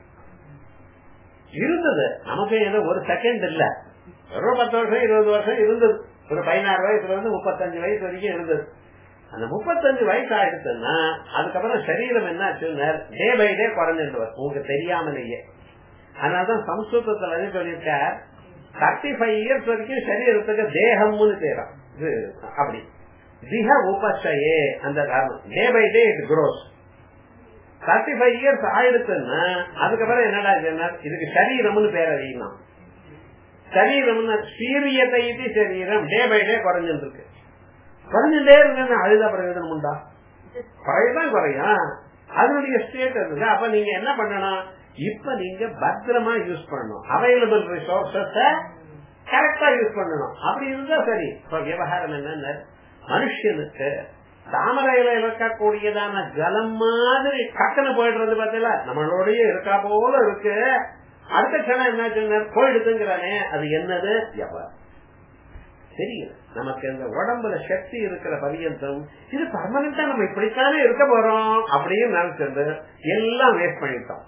இருந்தது நமக்கு ஏதோ ஒரு செகண்ட் இல்ல ஒரு பத்து வருஷம் இருபது வருஷம் இருந்தது ஒரு பதினாறு வயசுல இருந்து முப்பத்தஞ்சு வயசு வரைக்கும் இருந்தது அந்த முப்பத்தஞ்சு வயசு ஆயிடுச்சுன்னா அதுக்கப்புறம் சரீரம் என்ன ஆச்சுன்னா டே பை டே குறைஞ்சிட்டு வரும் உங்களுக்கு தெரியாமலேயே அதனாலதான் சம்ஸ்கிருதத்துல என்ன சொல்லியிருக்க தேர்ட்டி ஃபைவ் இயர்ஸ் வரைக்கும் சரீரத்துக்கு தேகம்னு பேரும் இது அப்படி திக உபசயே அந்த காரணம் day by day it crosses thirty five years ஆயிடுச்சுன்னா அதுக்கப்புறம் என்னடா சொன்னார் இதுக்கு சரீரம்னு பேர் அறியணும் சரீரம்னு சீரியத்தை இது சரீரம் டே பை டே குறைஞ்சிட்டு இருக்கு குறைஞ்சுட்டே இருக்கு அழுத பிரயோஜனம் உண்டா குறையதான் குறையும் அதனுடைய ஸ்டேட் இருக்கு அப்ப நீங்க என்ன பண்ணணும் இப்ப நீங்க பத்திரமா யூஸ் பண்ணணும் அவைலபிள் ரிசோர்சஸ கரெக்டா யூஸ் பண்ணணும் அப்படி இருந்தா சரி இப்ப விவகாரம் என்னன்னு மனுஷனுக்கு தாமரையில இருக்கக்கூடியதான ஜலம் மாதிரி டக்குன்னு போயிடுறது பார்த்தீங்களா நம்மளோடய இருக்கா போல இருக்கு அடுத்த கணம் என்ன போயிடுதுங்கிறானே அது என்னது எவர் தெரியல நமக்கு இந்த உடம்புல சக்தி இருக்கிற பரியந்தம் இது பர்மனண்டா நம்ம இப்படித்தானே இருக்க போறோம் அப்படின்னு நினைச்சிருந்து எல்லாம் வேஸ்ட் பண்ணிட்டோம்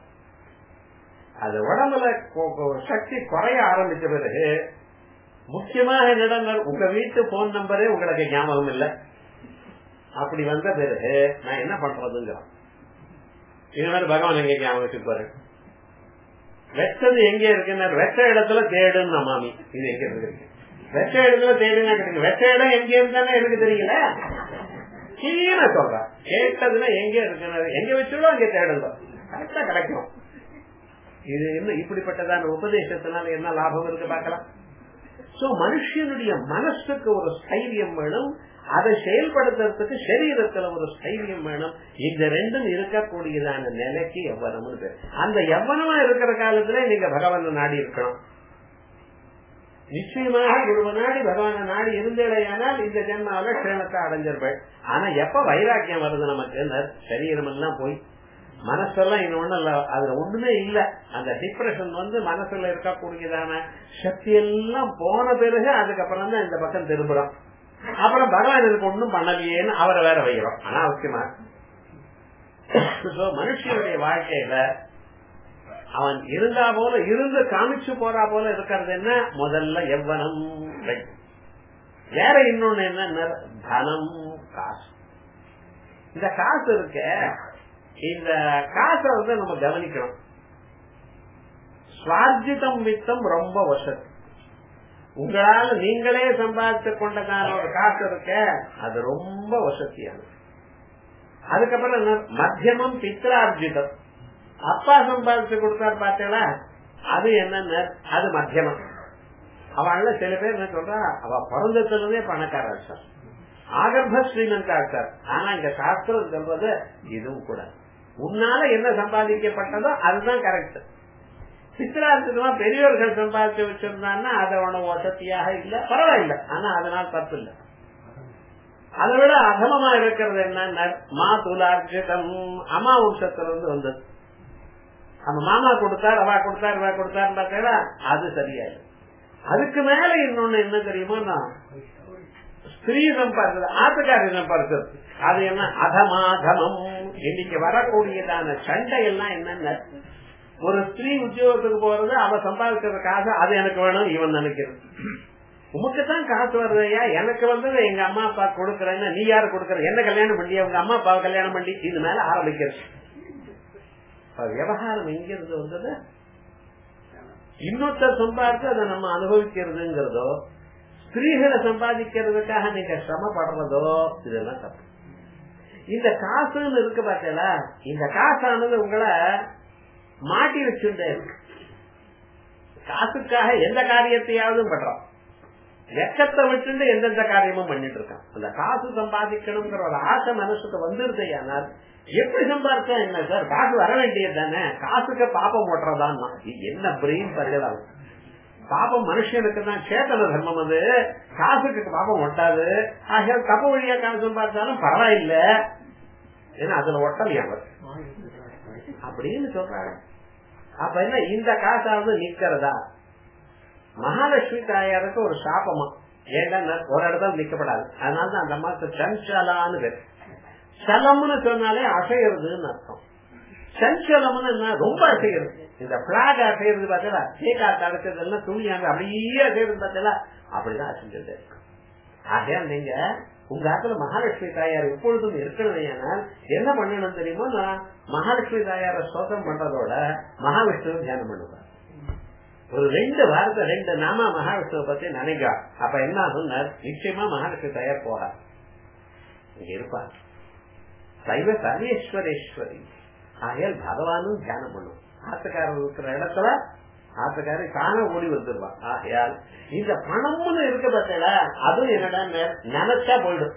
அது உடம்புல சக்தி குறைய ஆரம்பிச்ச பிறகு முக்கியமாக என்னிடம் உங்க வீட்டு போன் நம்பரே உங்களுக்கு ஞாபகம் இல்ல அப்படி வந்த பிறகு நான் என்ன பண்றதுங்கிறோம் இது மாதிரி பகவான் எங்க ஞாபகம் வச்சுப்பாரு வெச்சது எங்க இருக்குன்னு வெச்ச இடத்துல தேடுன்னு மாமி இது எங்க இருக்கு வெச்ச இடத்துல தேடுனா கிடைக்கும் வெச்ச இடம் எங்க இருந்தானே எனக்கு தெரியல கீழே சொல்றேன் கேட்டதுன்னா எங்க இருக்கு எங்க வச்சுடும் அங்க தேடுங்க கரெக்டா கிடைக்கும் இது என்ன இப்படிப்பட்டதான உபதேசத்தினால என்ன லாபம் இருக்கு பார்க்கலாம் சோ மனுஷனுடைய மனசுக்கு ஒரு ஸ்தைரியம் வேணும் அதை செயல்படுத்துறதுக்கு சரீரத்துல ஒரு ஸ்தைரியம் வேணும் இந்த ரெண்டும் இருக்கக்கூடியதான நிலைக்கு எவ்வளவு பேர் அந்த எவ்வளவா இருக்கிற காலத்துல நீங்க பகவான நாடி இருக்கணும் நிச்சயமாக குருவ நாடி பகவான நாடி இருந்தேடையானால் இந்த ஜென்மாவில க்ஷேமத்தை அடைஞ்சிருப்பேன் ஆனா எப்ப வைராக்கியம் வருது நமக்கு சரீரம் எல்லாம் போய் மனசெல்லாம் இன்னொன்னு இல்ல அதுல ஒண்ணுமே இல்ல அந்த டிப்ரெஷன் வந்து மனசுல இருக்கக்கூடியதான சக்தி எல்லாம் போன பிறகு அதுக்கப்புறம் தான் இந்த பக்கம் திரும்புறோம் அப்புறம் பகவான் இதுக்கு ஒண்ணும் பண்ணலையேன்னு அவரை வேற வைக்கிறோம் அனாவசியமா மனுஷனுடைய வாழ்க்கையில அவன் இருந்தா போல இருந்து காமிச்சு போறா போல இருக்கிறது என்ன முதல்ல எவ்வனம் வேற இன்னொன்னு என்ன தனம் காசு இந்த காசு இருக்க இந்த காசை வந்து நம்ம கவனிக்கணும் சுவார்ஜிதம் வித்தம் ரொம்ப வசதி உங்களால நீங்களே சம்பாதித்து கொண்டதான ஒரு காசு இருக்க அது ரொம்ப வசதியானது அதுக்கப்புறம் என்ன மத்தியமம் பித்ரார்ஜிதம் அப்பா சம்பாதிச்சு கொடுத்தார் பார்த்தீங்களா அது என்னன்னு அது மத்தியமம் அவள்ல சில பேர் என்ன சொல்றா அவ பிறந்ததுல இருந்தே பணக்காரா சார் ஆகர்ப ஸ்ரீமந்தா சார் ஆனா இங்க சாஸ்திரம் சொல்றது இதுவும் கூட உன்னால என்ன சம்பாதிக்கப்பட்டதோ அதுதான் கரெக்ட் சித்திரார்த்தமா பெரியவர்கள் சம்பாதிச்சு வச்சிருந்தான்னா அது உனக்கு வசதியாக இல்ல பரவாயில்ல ஆனா அதனால் தப்பு இல்ல அதை விட அகலமா இருக்கிறது என்ன மா துலார்ஜிதம் அம்மா வம்சத்திலிருந்து வந்தது நம்ம மாமா கொடுத்தார் அவா கொடுத்தார் இவா கொடுத்தார் பார்த்தா அது சரியாது அதுக்கு மேல இன்னொன்னு என்ன தெரியுமா ஸ்திரீ சம்பாதிச்சது ஆத்துக்காரி சம்பாதிச்சது அது என்ன அதமாதமம் இன்னைக்கு வரக்கூடியதான சண்டை எல்லாம் என்னென்ன ஒரு ஸ்திரீ உத்தியோகத்துக்கு போறது அவ சம்பாதிக்கிற காசு அது எனக்கு வேணும் இவன் நினைக்கிறது உமக்குத்தான் காசு வருதையா எனக்கு வந்து எங்க அம்மா அப்பா கொடுக்கறேன்னு நீ யாரு கொடுக்கற என்ன கல்யாணம் பண்ணி உங்க அம்மா அப்பா கல்யாணம் பண்ணி இது மேல ஆரம்பிக்கிறது விவகாரம் எங்க இருந்து வந்தது இன்னொருத்தர் சம்பாதிச்சு அதை நம்ம அனுபவிக்கிறதுங்கிறதோ ஸ்திரீகளை சம்பாதிக்கிறதுக்காக நீங்க சிரமப்படுறதோ இதெல்லாம் தப்பு இந்த காசுன்னு இருக்கு பார்த்தீங்களா இந்த காசானது உங்களை மாட்டி வச்சுட்டே இருக்கு காசுக்காக எந்த காரியத்தையாவது பண்றோம் வெக்கத்தை விட்டு எந்தெந்த காரியமும் பண்ணிட்டு இருக்கான் அந்த காசு சம்பாதிக்கணுங்கிற ஒரு ஆசை மனசுக்கு வந்துருதையானால் எப்படி சம்பாதிச்சா என்ன சார் காசு வர வேண்டியது தானே காசுக்கு பாப்பம் ஓட்டுறதான் என்ன பிரெயின் பரியலாம் பாபம் மனுஷனுக்கு தான் சேத்தன தர்மம் அது காசுக்கு பாபம் ஒட்டாது ஆக தப்பு வழியா காசு சம்பாதிச்சாலும் பரவாயில்ல ஏன்னா அதுல ஒட்டலையா அவர் அப்படின்னு சொல்றாங்க அப்ப என்ன இந்த காசாவது நிக்கிறதா மகாலட்சுமி தாயாருக்கு ஒரு சாபமா ஏன்னா ஒரு இடத்துல நிக்கப்படாது அதனாலதான் அந்த அம்மாக்கு சஞ்சலான்னு பேர் சலம்னு சொன்னாலே அசைகிறதுன்னு அர்த்தம் சஞ்சலம்னு என்ன ரொம்ப அசைகிறது இந்த பிளாக் அசைகிறது பார்த்தா சேகாத்து அடைச்சதெல்லாம் துணியாங்க அப்படியே அசைகிறது பார்த்தா அப்படிதான் அசைஞ்சது ஆகையால் நீங்க உங்க ஆத்துல மகாலட்சுமி தாயார் எப்பொழுதும் இருக்கணும் ஏனால் என்ன பண்ணணும் தெரியுமா நான் மகாலட்சுமி தாயார ஸ்தோத்திரம் பண்றதோட மகாவிஷ்ணுவை தியானம் பண்ணுவேன் ஒரு ரெண்டு வாரத்தை ரெண்டு நாம மகாவிஷ்ணுவை பத்தி நினைக்க அப்ப என்ன ஆகும் நிச்சயமா மகாலட்சுமி தயார் போறா இங்க இருப்பா சைவ சர்வேஸ்வரேஸ்வரி ஆகையால் பகவானும் தியானம் பண்ணும் ஆத்துக்காரர் இருக்கிற இடத்துல ஆத்துக்காரி தானே ஓடி வந்துருவா ஆகையால் இந்த பணம்னு இருக்க பத்தில அதுவும் என்னடா நினைச்சா போயிடும்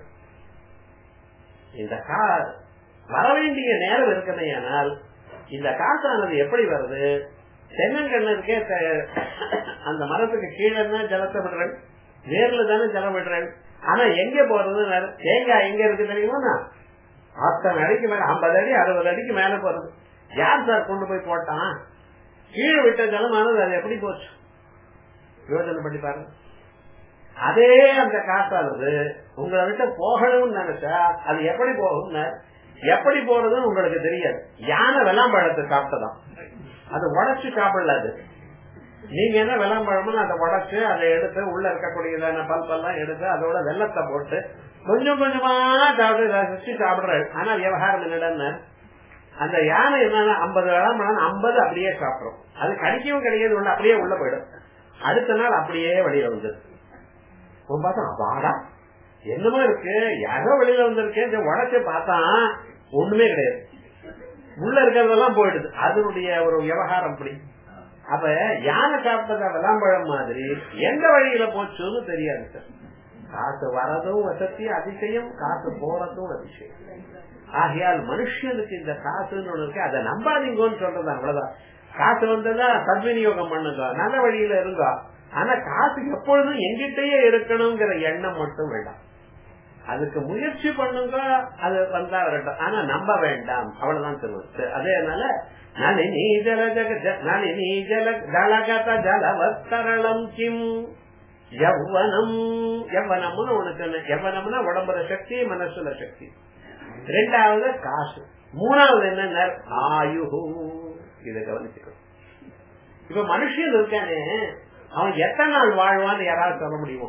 இந்த கா வர வேண்டிய நேரம் இருக்கணும் ஆனால் இந்த காசானது எப்படி வருது தென்னங்கண்ணு இருக்கே அந்த மரத்துக்கு கீழே ஜலத்தை விடுறேன் நேர்ல தானே ஜலம் விடுறேன் ஆனா எங்க போறது தேங்காய் எங்க இருக்கு தெரியுமா அத்தனை அடிக்கு மேல ஐம்பது அடி அறுபது அடிக்கு மேல போறது யார் சார் கொண்டு போய் போட்டான் கீழே விட்ட ஜலமானது அது எப்படி போச்சு யோசனை பண்ணி பாருங்க அதே அந்த காசானது உங்களை விட்டு போகணும்னு நினைச்சா அது எப்படி போகும்னு எப்படி போறதுன்னு உங்களுக்கு தெரியாது யானை வெள்ளாம்பழத்தை சாப்பிட்டதான் அது உடச்சு சாப்பிடல அது நீங்க என்ன வெள்ளாம்பழம்னு அதை உடச்சு அதை எடுத்து உள்ள இருக்கக்கூடியதான பல்பெல்லாம் எடுத்து அதோட வெள்ளத்தை போட்டு கொஞ்சம் கொஞ்சமா சாப்பிட்டு ரசிச்சு சாப்பிடுறாரு ஆனா விவகாரம் என்னடன்னு அந்த யானை என்னன்னா ஐம்பது வெள்ளாம்பழம் ஐம்பது அப்படியே சாப்பிடும் அது கடிக்கவும் கிடையாது உள்ள அப்படியே உள்ள போயிடும் அடுத்த நாள் அப்படியே வெளியில வந்துரு பார்த்தா அப்பாடா என்னமோ இருக்கு யாரோ வெளியில வந்திருக்கேன் உடச்சு பார்த்தா ஒண்ணுமே கிடையாது உள்ள இருக்கிறதெல்லாம் போயிடுது அதனுடைய ஒரு விவகாரம் அப்படி அப்ப யானை சாப்பிட்டத விளாம்பழம் மாதிரி எந்த வழியில போச்சுன்னு தெரியாது சார் காசு வரதும் வசதி அதிசயம் காசு போறதும் அதிசயம் ஆகையால் மனுஷனுக்கு இந்த காசுன்னு ஒண்ணு இருக்கு அதை நம்பாதீங்கன்னு சொல்றது அவ்வளவுதான் காசு வந்ததா சத்விநியோகம் பண்ணுங்க நல்ல வழியில இருங்க ஆனா காசு எப்பொழுதும் எங்கிட்டயே இருக்கணுங்கிற எண்ணம் மட்டும் வேண்டாம் அதுக்கு முயற்சி பண்ணுங்க அது வந்தா வரட்டும் ஆனா நம்ப வேண்டாம் அவ்வளவுதான் சொல்லுவது அதேனால நளினி ஜல ஜக நளினி ஜல ஜலகத ஜலவத்தரளம் கிம் யவ்வனம் யவ்வனம்னு உனக்கு யவ்வனம்னா உடம்புல சக்தி மனசுல சக்தி ரெண்டாவது காசு மூணாவது என்ன ஆயு இத கவனிச்சுக்கணும் இப்ப மனுஷன் இருக்கானே அவன் எத்தனை நாள் வாழ்வான்னு யாராவது சொல்ல முடியுமோ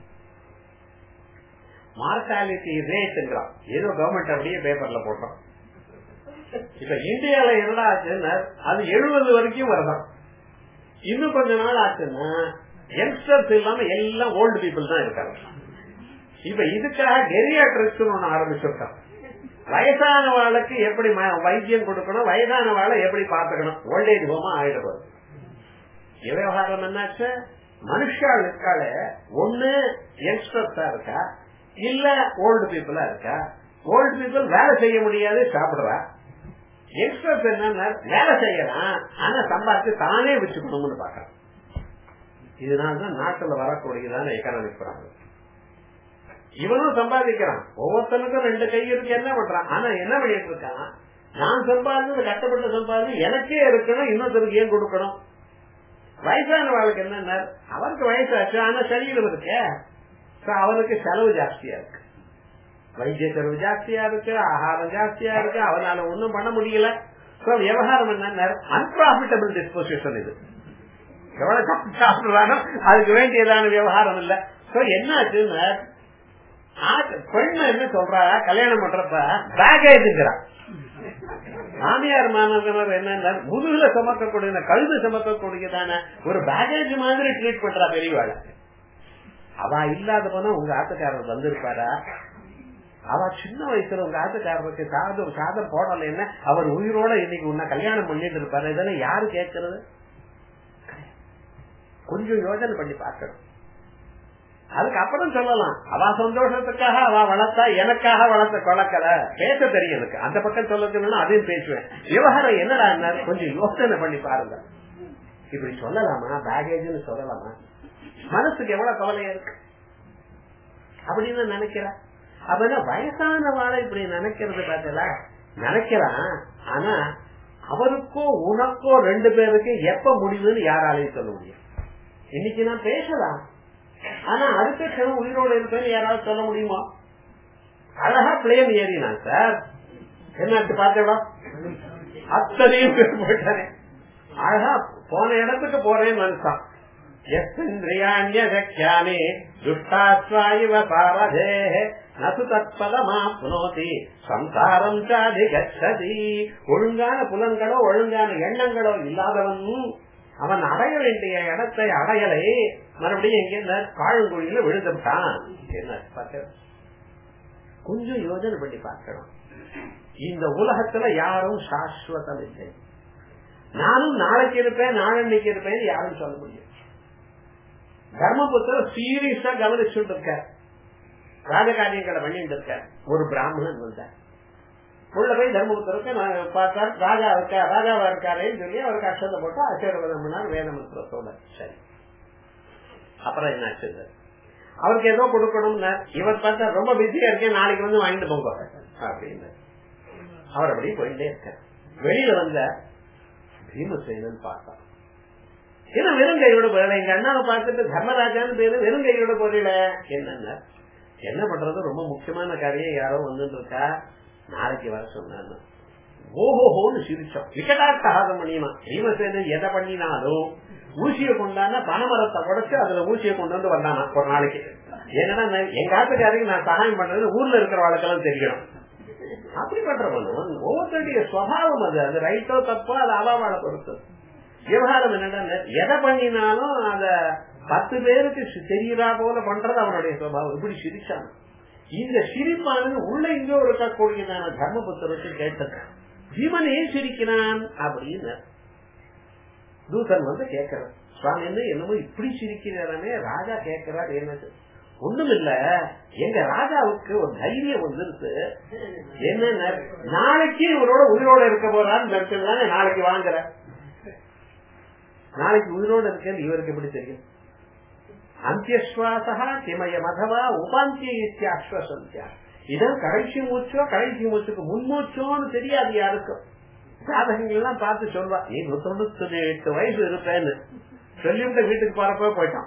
மார்டாலிட்டி ரேட்டுங்கிறான் ஏதோ கவர்மெண்ட் அப்படியே பேப்பர்ல போட்டோம் இப்ப இந்தியால என்னடா ஆச்சுன்னா அது எழுபது வரைக்கும் வருதான் இன்னும் கொஞ்ச நாள் ஆச்சுன்னா யங்ஸ்டர்ஸ் இல்லாம எல்லாம் ஓல்டு பீப்புள் தான் இருக்காங்க இப்ப இதுக்காக கெரியாட்ரிக்ஸ் ஒண்ணு ஆரம்பிச்சிருக்கான் வயசானவாளுக்கு எப்படி வைத்தியம் கொடுக்கணும் வயதானவாளை எப்படி பாத்துக்கணும் ஓல்டேஜ் ஹோமா ஆயிடுறது விவகாரம் என்னாச்சு மனுஷாள் இருக்கால ஒண்ணு யங்ஸ்டர்ஸா இருக்கா இல்ல ஓல்டு பீப்புளா இருக்கா ஓல்டு பீப்புள் வேலை செய்ய முடியாது சாப்பிடுறா யங்ஸ்டர்ஸ் என்னன்னா வேலை செய்யலாம் ஆனா சம்பாதிச்சு தானே வச்சுக்கணும்னு பாக்கலாம் இதனாலதான் நாட்டுல வரக்கூடியதான எக்கனாமிக் ப்ராப்ளம் இவனும் சம்பாதிக்கிறான் ஒவ்வொருத்தனுக்கும் ரெண்டு கை இருக்கு என்ன பண்றான் ஆனா என்ன பண்ணிட்டு இருக்கான் நான் சம்பாதிச்சு கஷ்டப்பட்டு சம்பாதிச்சு எனக்கே இருக்கணும் இன்னொருத்தருக்கு ஏன் கொடுக்கணும் வயசான வாழ்க்கை என்ன அவருக்கு வயசாச்சு ஆனா சரீரம் இருக்கு அவனுக்கு செலவு ஜாஸ்தியா இருக்கு வைத்திய செலவு ஜாஸ்தியா இருக்கு ஆகாரம் ஜாஸ்தியா இருக்கு அவனால ஒண்ணும் பண்ண முடியல விவகாரம் என்ன அன்பிராபிட்டபிள் டிஸ்போசிஷன் இது எவ்வளவு சாப்பிடுறானோ அதுக்கு வேண்டியதான விவகாரம் இல்ல சோ என்ன ஆச்சுன்னா பெண்ணு என்ன சொல்றா கல்யாணம் பண்றப்ப பேகேஜுங்கிறா மாமியார் மாணவர் என்ன முதுகுல சுமக்கக்கூடிய கழுது சுமக்கக்கூடியதான ஒரு பேகேஜ் மாதிரி ட்ரீட் பண்றா பெரியவாள அவ இல்லாத போனா உங்க ஆத்துக்காரர் வந்திருப்பாரா அவ சின்ன வயசுல உங்க ஆத்துக்காரருக்கு சாதம் சாதம் போடலைன்னா அவர் உயிரோட இன்னைக்கு உன்ன கல்யாணம் பண்ணிட்டு இருப்பாரு இதெல்லாம் யாரு கேட்கறது கொஞ்சம் யோசனை பண்ணி பார்க்கணும் அதுக்கப்புறம் சொல்லலாம் அவ சந்தோஷத்துக்காக அவ வளர்த்தா எனக்காக வளர்த்த கொலக்கல பேச தெரியும் எனக்கு அந்த பக்கம் சொல்லணும்னா அதையும் பேசுவேன் விவகாரம் என்னடா கொஞ்சம் யோசனை பண்ணி பாருங்க இப்படி சொல்லலாமா பேகேஜ்னு சொல்லலாமா மனசுக்கு எவ்வளவு கவலையா இருக்கு அப்படின்னு நினைக்கிறேன் அப்படின்னா வயசானவாளை இப்படி நினைக்கிறது பார்த்தல நினைக்கிறான் ஆனா அவருக்கோ உனக்கோ ரெண்டு பேருக்கு எப்ப முடிவுன்னு யாராலையும் சொல்ல முடியும் இன்னைக்கு நான் பேசலாம் ஆனா அடுத்த க்ஷணம் உயிரோடு இருப்பேன்னு யாராவது சொல்ல முடியுமா அழகா பிளேன் ஏறினான் சார் என்ன பார்த்தேடா அத்தனையும் பேர் போயிட்டானே அழகா போன இடத்துக்கு போறேன்னு மனுஷன் எஸ்ந்திரியாண்யசக்யாமி துஷ்டாஸ்வாயிவ பாரதே நசு தற்பதமாப்னோதி சம்சாரம் சாதிகச்சதி ஒழுங்கான புலன்களோ ஒழுங்கான எண்ணங்களோ இல்லாதவன் அவன் அடைய வேண்டிய இடத்தை அடையலை மறுபடியும் எங்க காழுங்குழியில விழுந்துட்டான் என்ன கொஞ்சம் யோஜனை பண்ணி பார்க்கணும் இந்த உலகத்துல யாரும் சாஸ்வதம் இல்லை நானும் நாளைக்கு இருப்பேன் நாளன்னைக்கு இருப்பேன் யாரும் சொல்ல முடியும் தர்மபுத்திர சீரியஸா கவனிச்சுட்டு இருக்க ராஜகாரியங்களை பண்ணிட்டு இருக்க ஒரு பிராமணன் வந்தார் உள்ள போய் தர்மபுத்திரத்தை பார்த்தார் ராஜா இருக்கா ராஜாவா இருக்காரேன்னு சொல்லி அவருக்கு அக்ஷத்தை போட்டு ஆசீர்வாதம் பண்ணார் வேதமந்திரத்தோட சரி அப்புறம் என்ன ஆச்சு அவருக்கு ஏதோ கொடுக்கணும்னா இவர் பார்த்தா ரொம்ப பிஸியா இருக்கேன் நாளைக்கு வந்து வாங்கிட்டு போங்க அப்படின்னு அவர் அப்படியே போயிட்டே இருக்க வெளியில வந்த பீமசேனன் பார்த்தா ஏன்னா வெறும் கையோட போறல எங்க அண்ணாவை பார்த்துட்டு தர்மராஜான்னு பேரு வெறும் கையோட போறீல என்னன்னா என்ன பண்றது ரொம்ப முக்கியமான காரியம் யாரோ வந்துட்டு இருக்கா நாளைக்கு வர சொன்னான்னு ஓஹோஹோன்னு சிரிச்சோம் விக்கடாட்டகாதம் பண்ணினா பீமசேனன் எதை பண்ணினாலும் ஊசிய கொண்டான பனைமரத்தை உடச்சு அதுல ஊசிய கொண்டு வந்து வந்தானா ஒரு நாளைக்கு ஏன்னா எங்க ஆத்துக்காரருக்கு நான் சகாயம் பண்றது ஊர்ல இருக்கிறவளுக்கெல்லாம் தெரியணும் அப்படி பண்றவன் ஒவ்வொருத்தருடைய சுவாவம் அது அது ரைட்டோ தப்போ அது அவாவாட பொறுத்து விவகாரம் என்னடா எதை பண்ணினாலும் அத பத்து பேருக்கு தெரியறா போல பண்றது அவனுடைய சுவாவம் இப்படி சிரிச்சான் இந்த சிரிப்பானது உள்ள இங்கோ இருக்கக்கூடியதான தர்மபுத்தருக்கு கேட்டது ஜீவன் ஏன் சிரிக்கிறான் அப்படின்னு தூதன் வந்து கேட்கிறார் சுவாமி என்ன என்னமோ இப்படி சிரிக்கிறாரே ராஜா கேட்கிறார் என்னது ஒண்ணும் இல்ல எங்க ராஜாவுக்கு ஒரு தைரியம் வந்துருச்சு என்ன நாளைக்கு இவரோட உயிரோட இருக்க போறான்னு நாளைக்கு வாங்குற நாளைக்கு உயிரோட இருக்கேன்னு இவருக்கு எப்படி தெரியும் அந்தியஸ்வாசா கிமய மதவா உபாந்திய அஸ்வசந்தியா இதான் கடைசி மூச்சோ கடைசி மூச்சுக்கு முன்மூச்சோன்னு தெரியாது யாருக்கும் ஜாதகங்கள் எல்லாம் பார்த்து சொல்வா நீ தொண்ணூத்தி எட்டு வயசு இருப்பேன்னு சொல்லிவிட்டு வீட்டுக்கு போறப்ப போயிட்டான்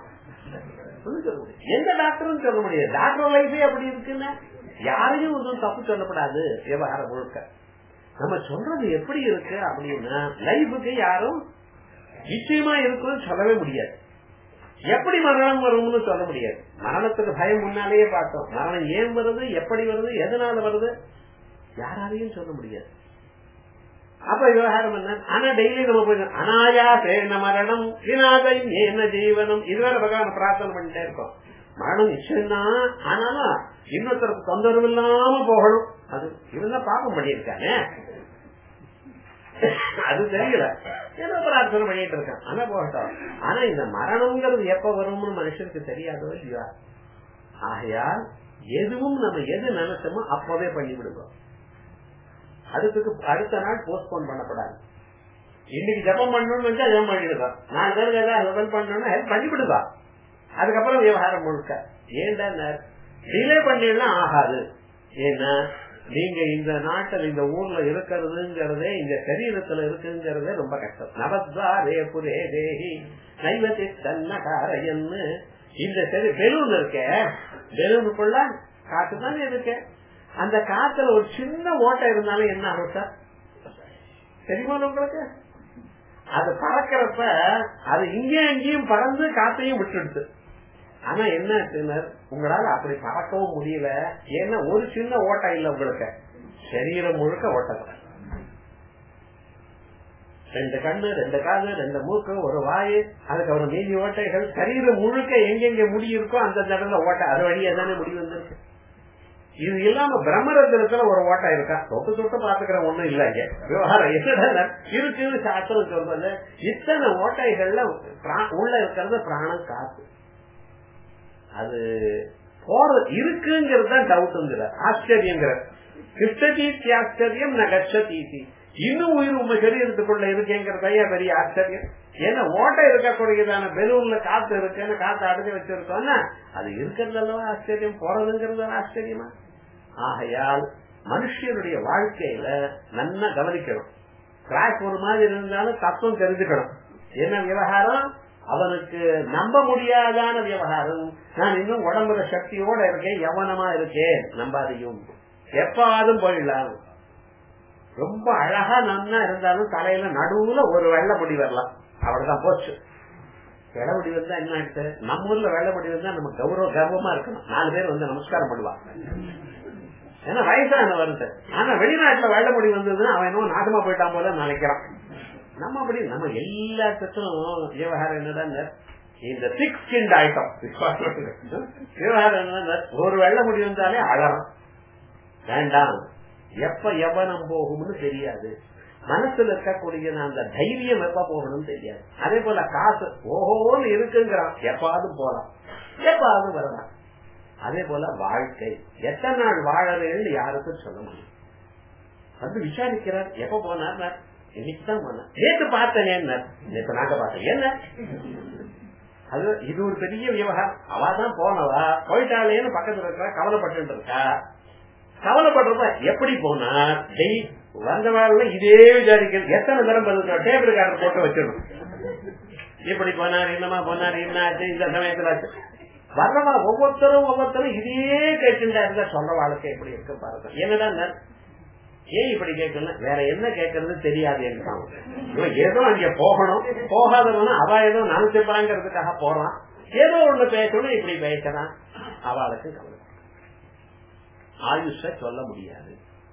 எந்த டாக்டரும் சொல்ல முடியாது டாக்டர் லைஃபே அப்படி இருக்குன்னு யாரையும் ஒன்றும் தப்பு சொல்லப்படாது விவகாரம் முழுக்க நம்ம சொல்றது எப்படி இருக்கு அப்படின்னா லைஃபுக்கு யாரும் நிச்சயமா இருக்குன்னு சொல்லவே முடியாது எப்படி மரணம் வரும்னு சொல்ல முடியாது மரணத்துக்கு பயம் முன்னாலேயே பார்த்தோம் மரணம் ஏன் வருது எப்படி வருது எதனால வருது யாராலையும் சொல்ல முடியாது அப்ப விவகாரம் என்ன ஆனா டெய்லி நம்ம போய் அனாயாசேன மரணம் வினாதையும் என்ன ஜீவனம் இதுவரை பகவான் பிரார்த்தனை பண்ணிட்டே இருக்கோம் மரணம் நிச்சயம்தான் ஆனாலும் இன்னொருத்தருக்கு தொந்தரவு இல்லாம போகணும் அது இவன் பாப்பம் பண்ணியிருக்கானே அது தெரியல ஏதோ பிரார்த்தனை பண்ணிட்டு இருக்கான் ஆனா போகட்டும் ஆனா இந்த மரணம்ங்கிறது எப்ப வரும்னு மனுஷனுக்கு தெரியாதோ இல்லையா ஆகையால் எதுவும் நம்ம எது நினைச்சோமோ அப்பவே பண்ணி விடுவோம் அதுக்கு அடுத்த நாள் போஸ்ட்போன் பண்ணப்படாது இன்னைக்கு ஜபம் பண்ணணும்னு வச்சா ஜபம் பண்ணிடுவா நாலு பேருக்கு ஏதாவது ஹெல்ப் பண்ணணும்னா ஹெல்ப் பண்ணிவிடுவா அதுக்கப்புறம் விவகாரம் முழுக்க ஏன்டா டிலே பண்ணிடலாம் ஆகாது ஏன்னா நீங்க இந்த நாட்டில் இந்த ஊர்ல இருக்கிறதுங்கிறதே இந்த சரீரத்துல இருக்குங்கிறதே ரொம்ப கஷ்டம் நவத்வாரே புரே தேகி நைவத்தி தன்னகாரையன்னு இந்த சரி பெலூன் இருக்க பெலூனுக்குள்ள காத்து தானே இருக்கு அந்த காத்துல ஒரு சின்ன ஓட்டை இருந்தாலும் என்ன ஆகும் சார் தெரியுமா உங்களுக்கு அது பறக்கிறப்ப அது இங்கேயும் அங்கேயும் பறந்து காத்தையும் விட்டுடுது ஆனா என்ன உங்களால அப்படி பறக்கவும் முடியல ஏன்னா ஒரு சின்ன ஓட்டம் இல்ல உங்களுக்கு சரீரம் முழுக்க ஓட்டம் ரெண்டு கண்ணு ரெண்டு காது ரெண்டு மூக்கு ஒரு வாயு அதுக்கப்புறம் மீதி ஓட்டைகள் சரீரம் முழுக்க எங்கெங்க முடி இருக்கோ அந்த இடத்துல ஓட்டை அது வழியா தானே முடி வந்திருக்கு இது இல்லாம பிரம்மரத்திரத்துல ஒரு ஓட்டம் இருக்கா தொட்டு தொட்டு பாத்துக்கிற ஒண்ணும் இல்ல இங்க விவகாரம் என்னடா இருக்குன்னு சாஸ்திரம் சொல்றது இத்தனை ஓட்டைகள்ல உள்ள இருக்கிறது பிராணம் காத்து அது போற இருக்குங்கிறது தான் டவுட்டுங்கிற ஆச்சரியங்கிற கிருஷ்ணதீத்தி ஆச்சரியம் ந கட்சதீதி இன்னும் உயிர் உங்க சரீரத்துக்குள்ள இருக்கேங்கிறதையா பெரிய ஆச்சரியம் ஏன்னா ஓட்டை இருக்கக்கூடியதான பெலூன்ல காத்து இருக்குன்னு காத்து அடைஞ்சு வச்சிருக்கோம்னா அது இருக்கிறதல்லவா ஆச்சரியம் போறதுங்கிறது ஆச்சரியமா ஆகையால் மனுஷனுடைய வாழ்க்கையில நல்லா கவனிக்கணும் கிராக் ஒரு மாதிரி இருந்தாலும் தத்துவம் தெரிஞ்சுக்கணும் என்ன விவகாரம் அவனுக்கு நம்ப முடியாதான விவகாரம் நான் இன்னும் உடம்புல சக்தியோட இருக்கேன் யவனமா இருக்கேன் நம்பாதையும் எப்பாவதும் போயிடலாம் ரொம்ப அழகா நன்னா இருந்தாலும் தலையில நடுவுல ஒரு வெள்ள முடி வரலாம் அவ்வளவுதான் போச்சு வெள்ள முடி வந்தா என்ன ஆயிடுச்சு நம்ம ஊர்ல வெள்ள முடி வந்தா நம்ம கௌரவ கர்வமா இருக்கணும் நாலு பேர் வந்து நமஸ்காரம் பண்ணுவாங்க ஏன்னா வயசான வருது ஆனா வெளிநாட்டுல வெள்ள முடி வந்ததுன்னா அவன் என்னவோ நாசமா போயிட்டான் போல நினைக்கிறான் நம்ம அப்படி நம்ம எல்லாத்துக்கும் விவகாரம் என்னதான் இந்த சிக்ஸ் ஸ்கின் ஆயிட்டோம் விவகாரம் என்னதான் ஒரு வெள்ள முடி வந்தாலே அழறம் வேண்டாம் எப்ப எவனம் போகும்னு தெரியாது மனசுல இருக்கக்கூடிய அந்த தைரியம் எப்ப போகணும்னு தெரியாது அதே போல காசு ஓஹோன்னு இருக்குங்கிறான் எப்பாவது போலாம் எப்பாவது வரலாம் அதே போல வாழ்க்கை எத்தனை நாள் வாழறேன்னு யாருக்கும் சொல்ல முடியும் வந்து விசாரிக்கிறார் எப்ப போனார் இன்னைக்குதான் போனேன் நேற்று பார்த்தேன் என்ன நேற்று நாங்க பார்த்தேன் என்ன அது இது ஒரு பெரிய விவகாரம் அவாதான் போனவா போயிட்டாலேன்னு பக்கத்துல இருக்கா கவலைப்பட்டு இருக்கா கவலைப்படுறப்ப எப்படி போனார் டெய் வந்த வேலை இதே விசாரிக்கிறது எத்தனை தரம் பதில் டேபிள் கார்டு போட்டு வச்சிடணும் எப்படி போனார் என்னமா போனார் என்ன ஆச்சு இந்த சமயத்துல வர்றவா ஒவ்வொருத்தரும் ஒவ்வொருத்தரும் இதே கேட்டுட்டா இருந்தா சொல்ற வாழ்க்கை எப்படி இருக்கு பாருங்க என்னடா ஏன் இப்படி கேட்கணும் வேற என்ன கேட்கறது தெரியாது இவன் ஏதோ அங்க போகணும் போகாதவன அவ ஏதோ நினைச்சுப்பாங்கிறதுக்காக போறான் ஏதோ ஒண்ணு பேசணும் இப்படி பேசுறான் அவளுக்கு கவலை ஆயுஷ சொல்ல முடியாது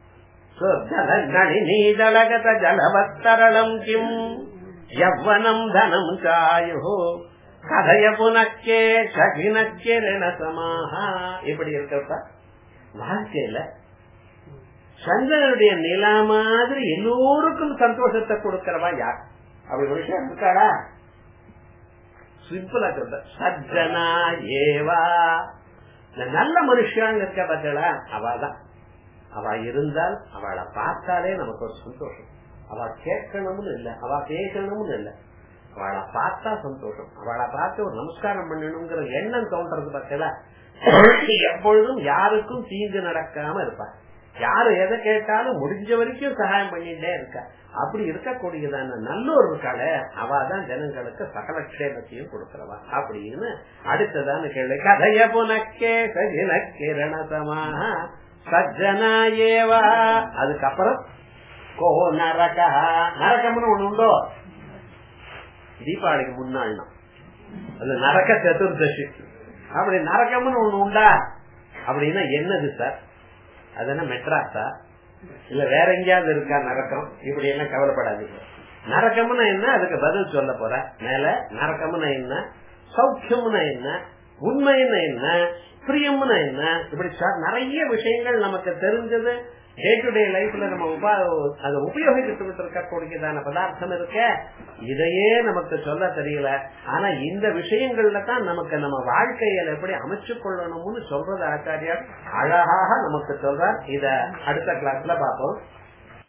நீதளகத ஜலவத்தரளம் கிம் யவ்வனம் தனம் சாயோ கதைய புனக்கே சகினக்கிரண சமாஹா இப்படி இருக்கப்ப வாழ்க்கையில சந்திரனுடைய நிலா மாதிரி எல்லோருக்கும் சந்தோஷத்தை கொடுக்கிறவா யார் அப்படி ஒரு விஷயம் இருக்காளா சிம்பிளா சொல்ற சஜ்ஜனா ஏவா இந்த நல்ல மனுஷன் இருக்க பார்த்தா அவதான் அவ இருந்தால் அவளை பார்த்தாலே நமக்கு ஒரு சந்தோஷம் அவ கேட்கணும்னு இல்ல அவ பேசணும்னு இல்ல அவளை பார்த்தா சந்தோஷம் அவளை பார்த்து ஒரு நமஸ்காரம் பண்ணணுங்கிற எண்ணம் தோன்றது பார்த்தல எப்பொழுதும் யாருக்கும் தீங்கு நடக்காம இருப்பா யாரு எதை கேட்டாலும் முடிஞ்ச வரைக்கும் சகாயம் பண்ணிட்டே இருக்கா அப்படி இருக்கக்கூடியதான நல்லோர் இருக்காள அவாதான் ஜனங்களுக்கு சகல க்ஷேமத்தையும் கொடுக்கிறவா அப்படின்னு அடுத்ததான கேள்வி கதைய புனக்கே சஜின கிரணசமாக சஜ்ஜனா ஏவா அதுக்கப்புறம் கோ நரகா நரகம்னு ஒண்ணு உண்டோ தீபாவளிக்கு முன்னாள்னா அது நரக சதுர்தசி அப்படி நரகம்னு ஒண்ணு உண்டா அப்படின்னா என்னது சார் அது என்ன மெட்ராஸா இல்ல வேற எங்கேயாவது இருக்கா நரக்கம் இப்படி எல்லாம் கவலைப்படாதீங்க நரக்கம்னா என்ன அதுக்கு பதில் சொல்ல போற மேல நரக்கம்னா என்ன சௌக்கியம்னா என்ன உண்மைன்னா என்ன பிரியம்னா என்ன இப்படி நிறைய விஷயங்கள் நமக்கு தெரிஞ்சது டே டு டே லைஃப்ல நம்ம அதை உபயோகிச்சுட்டு இருக்கக்கூடியதான பதார்த்தம் இருக்க இதையே நமக்கு சொல்ல தெரியல ஆனா இந்த விஷயங்கள்ல தான் நமக்கு நம்ம வாழ்க்கையில எப்படி அமைச்சு கொள்ளணும்னு சொல்றது ஆச்சாரியார் அழகாக நமக்கு சொல்றார் இத அடுத்த கிளாஸ்ல பார்ப்போம்